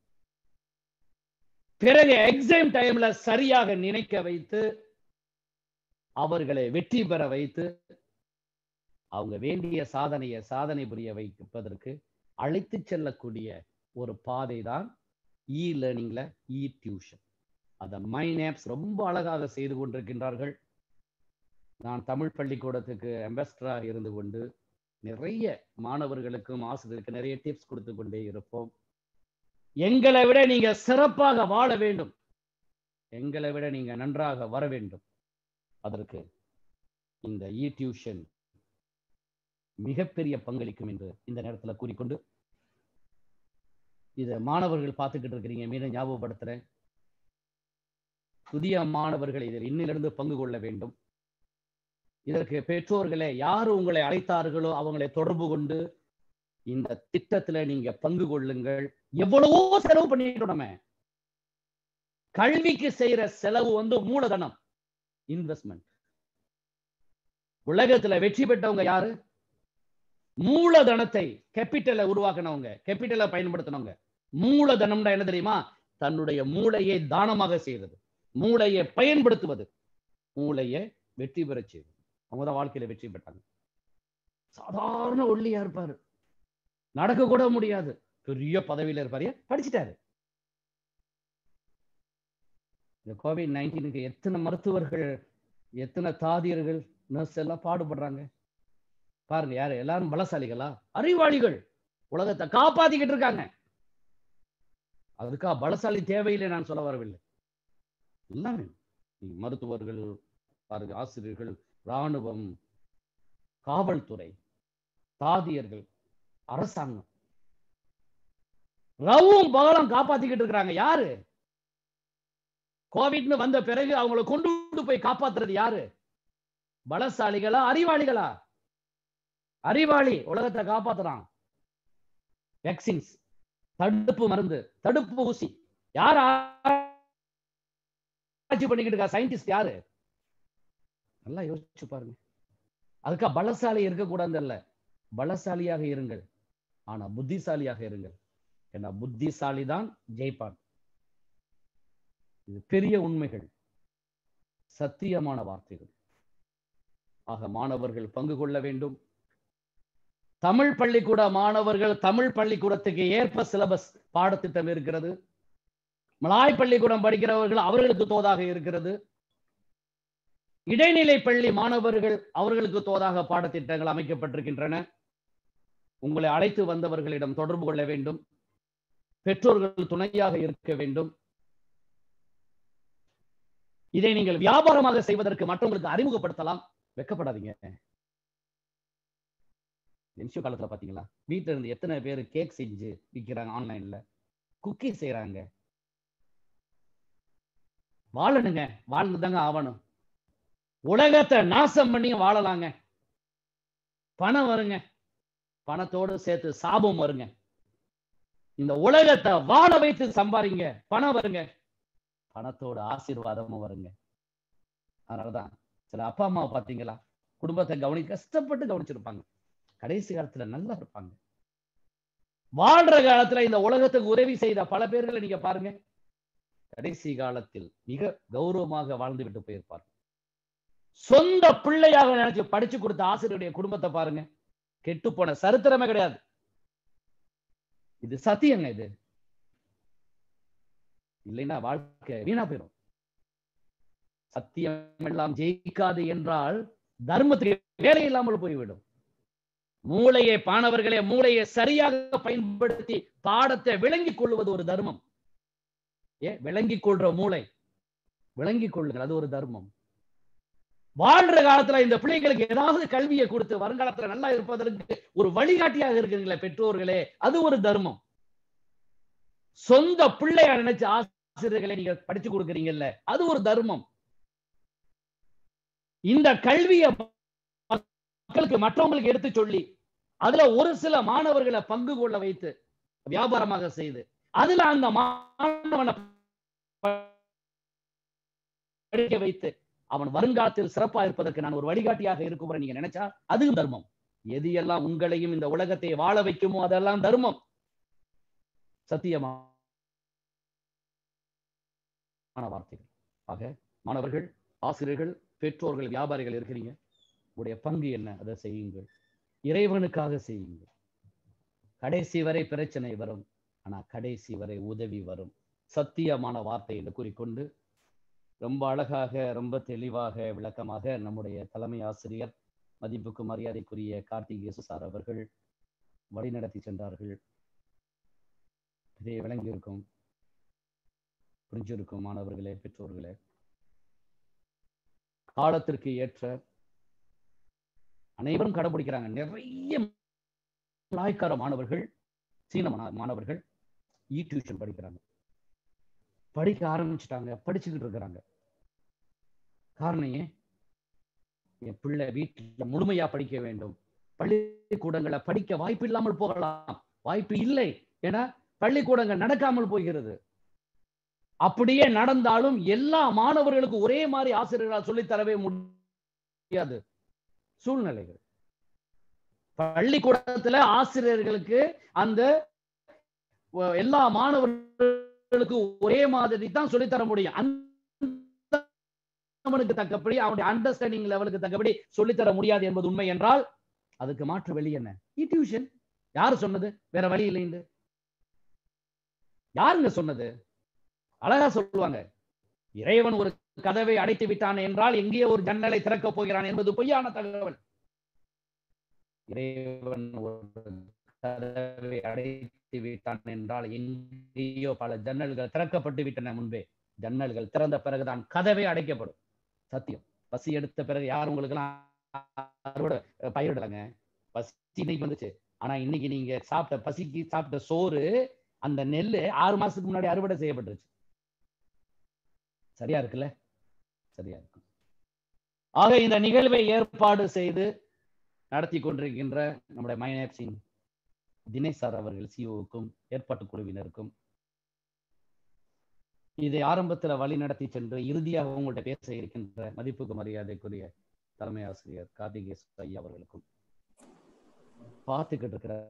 பிறகு எக்ஸாம் டைம்ல சரியாக நினைக்க வைத்து அவர்களை வெற்றி பெற வைத்து அவங்க வேண்டிய சாதனையை சாதனை புரிய வைப்பதற்கு அழைத்து செல்லக்கூடிய ஒரு பாதை தான் இ லேர்னிங்ல இ டியூஷன் அந்த மைன் ஆப்ஸ் ரொம்ப அழகாக செய்து கொண்டிருக்கின்றார்கள் நான் தமிழ் பள்ளிக்கூடத்துக்கு அம்பாஸ்டராக இருந்து கொண்டு நிறைய மாணவர்களுக்கும் ஆசிரியருக்கு நிறைய டிப்ஸ் கொடுத்து கொண்டே இருப்போம் எங்களை விட நீங்க சிறப்பாக வாழ வேண்டும் எங்களை விட நீங்க நன்றாக வர வேண்டும் அதற்கு இந்த இ டியூஷன் மிகப்பெரிய பங்களிக்கும் என்று இந்த நேரத்தில் கூறிக்கொண்டு இதை மாணவர்கள் பார்த்துக்கிட்டு இருக்கிறீங்க மீண்டும் ஞாபகப்படுத்துறேன் புதிய மாணவர்கள் இதில் இன்னிலிருந்து பங்கு கொள்ள வேண்டும் இதற்கு பெற்றோர்களே யார் உங்களை அழைத்தார்களோ அவங்களை தொடர்பு கொண்டு இந்த திட்டத்துல நீங்க பங்கு கொள்ளுங்கள் எவ்வளவோ செலவு பண்ணிட்டோம் நம்ம கல்விக்கு செய்யற செலவு வந்து மூலதனம் இன்வெஸ்ட்மெண்ட் உலகத்துல வெற்றி பெற்றவங்க யாரு மூலதனத்தை கேபிட்டலை உருவாக்கினவங்க கேபிட்டலை பயன்படுத்தினவங்க மூலதனம்னா என்ன தெரியுமா தன்னுடைய மூளையை தானமாக செய்யறது மூளையை பயன்படுத்துவது மூளையை வெற்றி பெறச் செய்யும் அவங்க தான் வாழ்க்கையில வெற்றி பெற்றாங்க சாதாரண ஒல்லியா இருப்பாரு நடக்க கூட முடியாது பெரிய பதவியில இருப்பாரு ஏன்? படிச்சுட்டாரு இந்த கோவிட் நைன்டீனுக்கு எத்தனை மருத்துவர்கள் எத்தனை தாதியர்கள் நர்ஸ் எல்லாம் பாடுபடுறாங்க பாருங்க யாரு எல்லாரும் பலசாலிகளா அறிவாளிகள் உலகத்தை காப்பாத்திக்கிட்டு இருக்காங்க அதுக்கா பலசாலி தேவையில்லை நான் சொல்ல வரவில்லை எல்லாமே நீங்க மருத்துவர்கள் பாருங்க ஆசிரியர்கள் இராணுவம் காவல்துறை தாதியர்கள் அரசாங்கம் ரவும் பகலும் காப்பாத்திக்கிட்டு இருக்கிறாங்க யாரு கோவிட்னு வந்த பிறகு அவங்கள கொண்டு போய் காப்பாத்துறது யாரு பலசாலிகளா அறிவாளிகளா அறிவாளி உலகத்தை காப்பாத்துறான் வேக்சின்ஸ் தடுப்பு மருந்து தடுப்பு ஊசி யார் ஆராய்ச்சி பண்ணிக்கிட்டு இருக்கா சயின்டிஸ்ட் யாரு நல்லா யோசிச்சு பாருங்க அதுக்கா பலசாலி இருக்கக்கூடாது இல்ல பலசாலியாக இருங்கள் ஆனா புத்திசாலியாக இருங்கள் ஏன்னா புத்திசாலி தான் ஜெயிப்பான் இது பெரிய உண்மைகள் சத்தியமான வார்த்தைகள் ஆக மாணவர்கள் பங்கு கொள்ள வேண்டும் தமிழ் பள்ளிக்கூட மாணவர்கள் தமிழ் பள்ளிக்கூடத்துக்கு ஏற்ப சிலபஸ் பாடத்திட்டம் இருக்கிறது மலாய் பள்ளிக்கூடம் படிக்கிறவர்கள் அவர்களுக்கு தோதாக இருக்கிறது இடைநிலை பள்ளி மாணவர்கள் அவர்களுக்கு தோதாக பாடத்திட்டங்கள் அமைக்கப்பட்டிருக்கின்றன உங்களை அழைத்து வந்தவர்களிடம் தொடர்பு கொள்ள வேண்டும் பெற்றோர்கள் துணையாக இருக்க வேண்டும் இதை நீங்கள் வியாபாரமாக செய்வதற்கு மற்றவங்களுக்கு அறிமுகப்படுத்தலாம் வெக்கப்படாதீங்க என்சியோ காலத்துல பாத்தீங்களா வீட்டுல இருந்து எத்தனை பேர் கேக் செஞ்சு விற்கிறாங்க ஆன்லைன்ல குக்கி செய்யறாங்க வாழணுங்க வாழ்ந்துதாங்க ஆவணும் உலகத்தை நாசம் பண்ணி வாழலாங்க பணம் வருங்க பணத்தோடு சேர்த்து சாபம் வருங்க இந்த உலகத்தை வாழ வைத்து சம்பாதிங்க பணம் வருங்க பணத்தோட ஆசீர்வாதமும் வருங்க அதனாலதான் சில அப்பா அம்மா பாத்தீங்களா குடும்பத்தை கவனி கஷ்டப்பட்டு கவனிச்சிருப்பாங்க கடைசி காலத்துல நல்லா இருப்பாங்க வாழ்ற காலத்துல இந்த உலகத்துக்கு உதவி செய்த பல பேர்களை நீங்க பாருங்க கடைசி காலத்தில் மிக கௌரவமாக வாழ்ந்து விட்டு போயிருப்பார் சொந்த பிள்ளையாக நினைச்சு படிச்சு கொடுத்த ஆசிரியருடைய குடும்பத்தை பாருங்க கெட்டு போன சரித்திரமே கிடையாது இது சத்தியங்க இது இல்லைன்னா வாழ்க்கை வீணா போயிடும் சத்தியம் எல்லாம் ஜெயிக்காது என்றால் தர்மத்துக்கு வேலை இல்லாமல் போய்விடும் மூளையை பாணவர்களே மூளையை சரியாக பயன்படுத்தி பாடத்தை விளங்கிக் கொள்வது ஒரு தர்மம் ஏ விளங்கிக் கொள்ற மூளை விளங்கிக் கொள்ளுங்கள் அது ஒரு தர்மம் வாழ்ற காலத்துல இந்த பிள்ளைகளுக்கு ஏதாவது கல்வியை கொடுத்து வருங்காலத்துல நல்லா இருப்பதற்கு ஒரு வழிகாட்டியாக இருக்கிறீங்களே பெற்றோர்களே அது ஒரு தர்மம் சொந்த பிள்ளையா நினைச்சு ஆசிரியர்களை நீங்க படிச்சு கொடுக்குறீங்கல்ல அது ஒரு தர்மம் இந்த கல்வியை மக்களுக்கு மற்றவங்களுக்கு எடுத்து சொல்லி அதுல ஒரு சில மாணவர்களை பங்கு கொள்ள வைத்து வியாபாரமாக செய்து அதுல அந்த மாணவனை படிக்க வைத்து அவன் வருங்காலத்தில் சிறப்பா இருப்பதற்கு நான் ஒரு வழிகாட்டியாக இருக்கும் நீங்க நினைச்சா அதுவும் தர்மம் எது எல்லாம் உங்களையும் இந்த உலகத்தை வாழ வைக்குமோ அதெல்லாம் தர்மம் சத்தியமா வார்த்தைகள் ஆக மாணவர்கள் ஆசிரியர்கள் பெற்றோர்கள் வியாபாரிகள் இருக்கிறீங்க உடைய பங்கு என்ன அதை செய்யுங்கள் இறைவனுக்காக செய்யுங்கள் கடைசி வரை பிரச்சனை வரும் ஆனா கடைசி வரை உதவி வரும் சத்தியமான வார்த்தை என்று கூறிக்கொண்டு ரொம்ப அழகாக ரொம்ப தெளிவாக விளக்கமாக நம்முடைய தலைமை ஆசிரியர் மதிப்புக்கு மரியாதைக்குரிய கார்த்திகேசு சார் அவர்கள் வழிநடத்தி சென்றார்கள் இதை விளங்கியிருக்கும் புரிஞ்சிருக்கும் மாணவர்களே பெற்றோர்களே காலத்திற்கு ஏற்ற அனைவரும் கடைபிடிக்கிறாங்க நிறைய நாய்க்கார மாணவர்கள் சீன மாணவர்கள் இ டியூஷன் படிக்கிறாங்க படிக்க ஆரம்பிச்சுட்டாங்க படிச்சுக்கிட்டு இருக்கிறாங்க காரணம் ஏன் என் பிள்ளை வீட்டில் முழுமையா படிக்க வேண்டும் பள்ளிக்கூடங்களை படிக்க வாய்ப்பு இல்லாமல் போகலாம் வாய்ப்பு இல்லை ஏன்னா பள்ளிக்கூடங்கள் நடக்காமல் போகிறது அப்படியே நடந்தாலும் எல்லா மாணவர்களுக்கும் ஒரே மாதிரி ஆசிரியர்களால் சொல்லித்தரவே முடியாது சூழ்நிலைகள் பள்ளிக்கூடத்துல ஆசிரியர்களுக்கு அந்த எல்லா மாணவர்களுக்கும் ஒரே மாதிரி தான் சொல்லித்தர முடியும் அந்த அவனுக்கு தக்கபடி அவனுடைய அண்டர்ஸ்டாண்டிங் லெவலுக்கு தக்கபடி சொல்லித்தர முடியாது என்பது உண்மை என்றால் அதுக்கு மாற்று வழி என்ன டியூஷன் யாரு சொன்னது வேற வழி இல்லைன்னு யாருங்க சொன்னது அழகா சொல்லுவாங்க இறைவன் ஒரு கதவை அடைத்து விட்டான் என்றால் எங்கேயோ ஒரு ஜன்னலை திறக்கப் போகிறான் என்பது பொய்யான தகவல் இறைவன் ஒரு கதவை அடைத்து விட்டான் என்றால் எங்கேயோ பல ஜன்னல்கள் திறக்கப்பட்டு விட்டன முன்பே ஜன்னல்கள் திறந்த பிறகுதான் கதவே அடைக்கப்படும் சத்தியம் பசி எடுத்த பிறகு யார் உங்களுக்கு அறுவடை பயிரிடலைங்க பசி இன்னைக்கு வந்துச்சு ஆனா இன்னைக்கு நீங்க சாப்பிட்ட பசிக்கு சாப்பிட்ட சோறு அந்த நெல்லு ஆறு மாசத்துக்கு முன்னாடி அறுவடை செய்யப்பட்டுருச்சு சரியா இருக்குல்ல சரியா இருக்கு ஆக இந்த நிகழ்வை ஏற்பாடு செய்து நடத்தி கொண்டிருக்கின்ற நம்முடைய மைனேப் சிங் தினேஷ் சார் அவர்கள் சிஓவுக்கும் ஏற்பாட்டு குழுவினருக்கும் இதை ஆரம்பத்துல வழி நடத்தி சென்று இறுதியாக உங்கள்கிட்ட பேச இருக்கின்ற மதிப்புக்கு மரியாதைக்குரிய தலைமை ஆசிரியர் கார்த்திகேஸ் ஐயா அவர்களுக்கும் பார்த்துக்கிட்டு இருக்கிற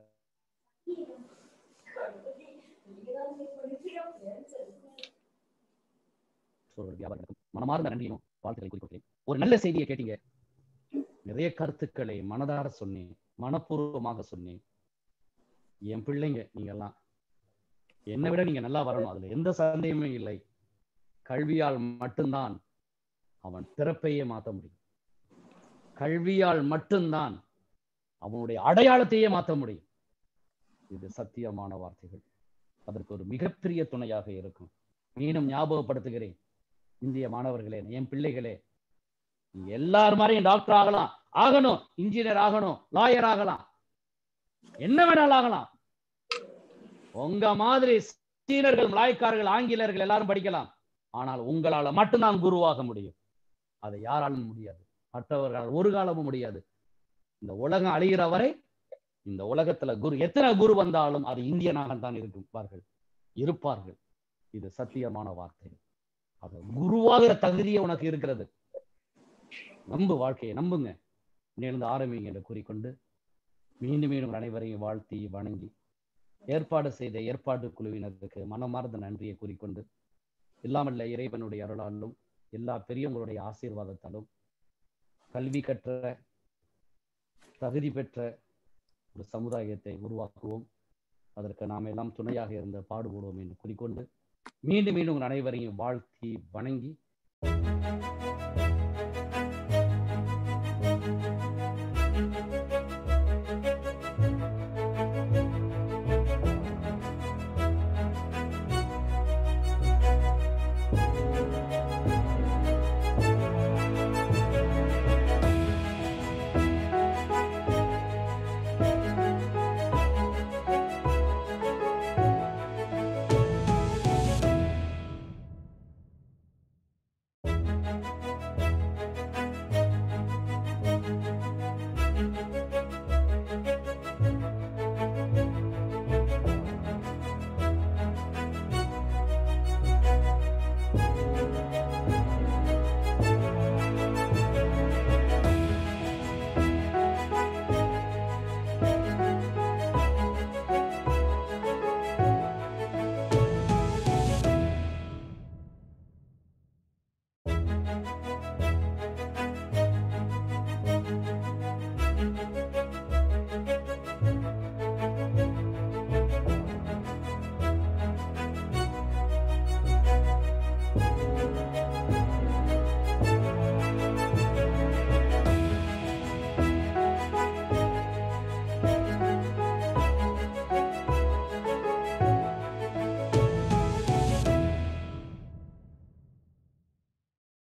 வியாபாரம் மனமார்ந்த நன்றியும் வாழ்த்துக்களை குறிப்பிட்டேன் ஒரு நல்ல செய்தியை கேட்டீங்க நிறைய கருத்துக்களை மனதார சொன்னேன் மனப்பூர்வமாக சொன்னேன் என் பிள்ளைங்க நீங்க எல்லாம் என்னை விட நீங்க நல்லா வரணும் அதுல எந்த சந்தேகமே இல்லை கல்வியால் மட்டும்தான் அவன் பிறப்பையே மாற்ற முடியும் கல்வியால் மட்டும்தான் அவனுடைய அடையாளத்தையே மாற்ற முடியும் இது சத்தியமான வார்த்தைகள் அதற்கு ஒரு மிகப்பெரிய துணையாக இருக்கும் மீண்டும் ஞாபகப்படுத்துகிறேன் இந்திய மாணவர்களே என் பிள்ளைகளே நீங்க எல்லார் மாதிரியும் டாக்டர் ஆகலாம் ஆகணும் இன்ஜினியர் ஆகணும் லாயர் ஆகலாம் என்ன வேணாலும் ஆகலாம் உங்க மாதிரி சீனர்கள் மலாய்க்காரர்கள் ஆங்கிலர்கள் எல்லாரும் படிக்கலாம் ஆனால் உங்களால மட்டும்தான் குருவாக முடியும் அதை யாராலும் முடியாது மற்றவர்களால் ஒரு காலமும் முடியாது இந்த உலகம் அழிகிற வரை இந்த உலகத்துல குரு எத்தனை குரு வந்தாலும் அது இந்தியனாகத்தான் இருப்பார்கள் இருப்பார்கள் இது சத்தியமான வார்த்தை அது குருவாகிற தகுதியே உனக்கு இருக்கிறது நம்பு வாழ்க்கையை நம்புங்க நேர்ந்து ஆரம்பிங்க என்று கூறிக்கொண்டு மீண்டும் மீண்டும் அனைவரையும் வாழ்த்தி வணங்கி ஏற்பாடு செய்த ஏற்பாடு குழுவினருக்கு மனமார்ந்த நன்றியை கூறிக்கொண்டு இல்லாமல்ல இறைவனுடைய அருளாலும் எல்லா பெரியவங்களுடைய ஆசீர்வாதத்தாலும் கல்வி கற்ற தகுதி பெற்ற ஒரு சமுதாயத்தை உருவாக்குவோம் அதற்கு நாம் எல்லாம் துணையாக இருந்து பாடுபடுவோம் என்று கூறிக்கொண்டு மீண்டும் மீண்டும் உங்கள் அனைவரையும் வாழ்த்தி வணங்கி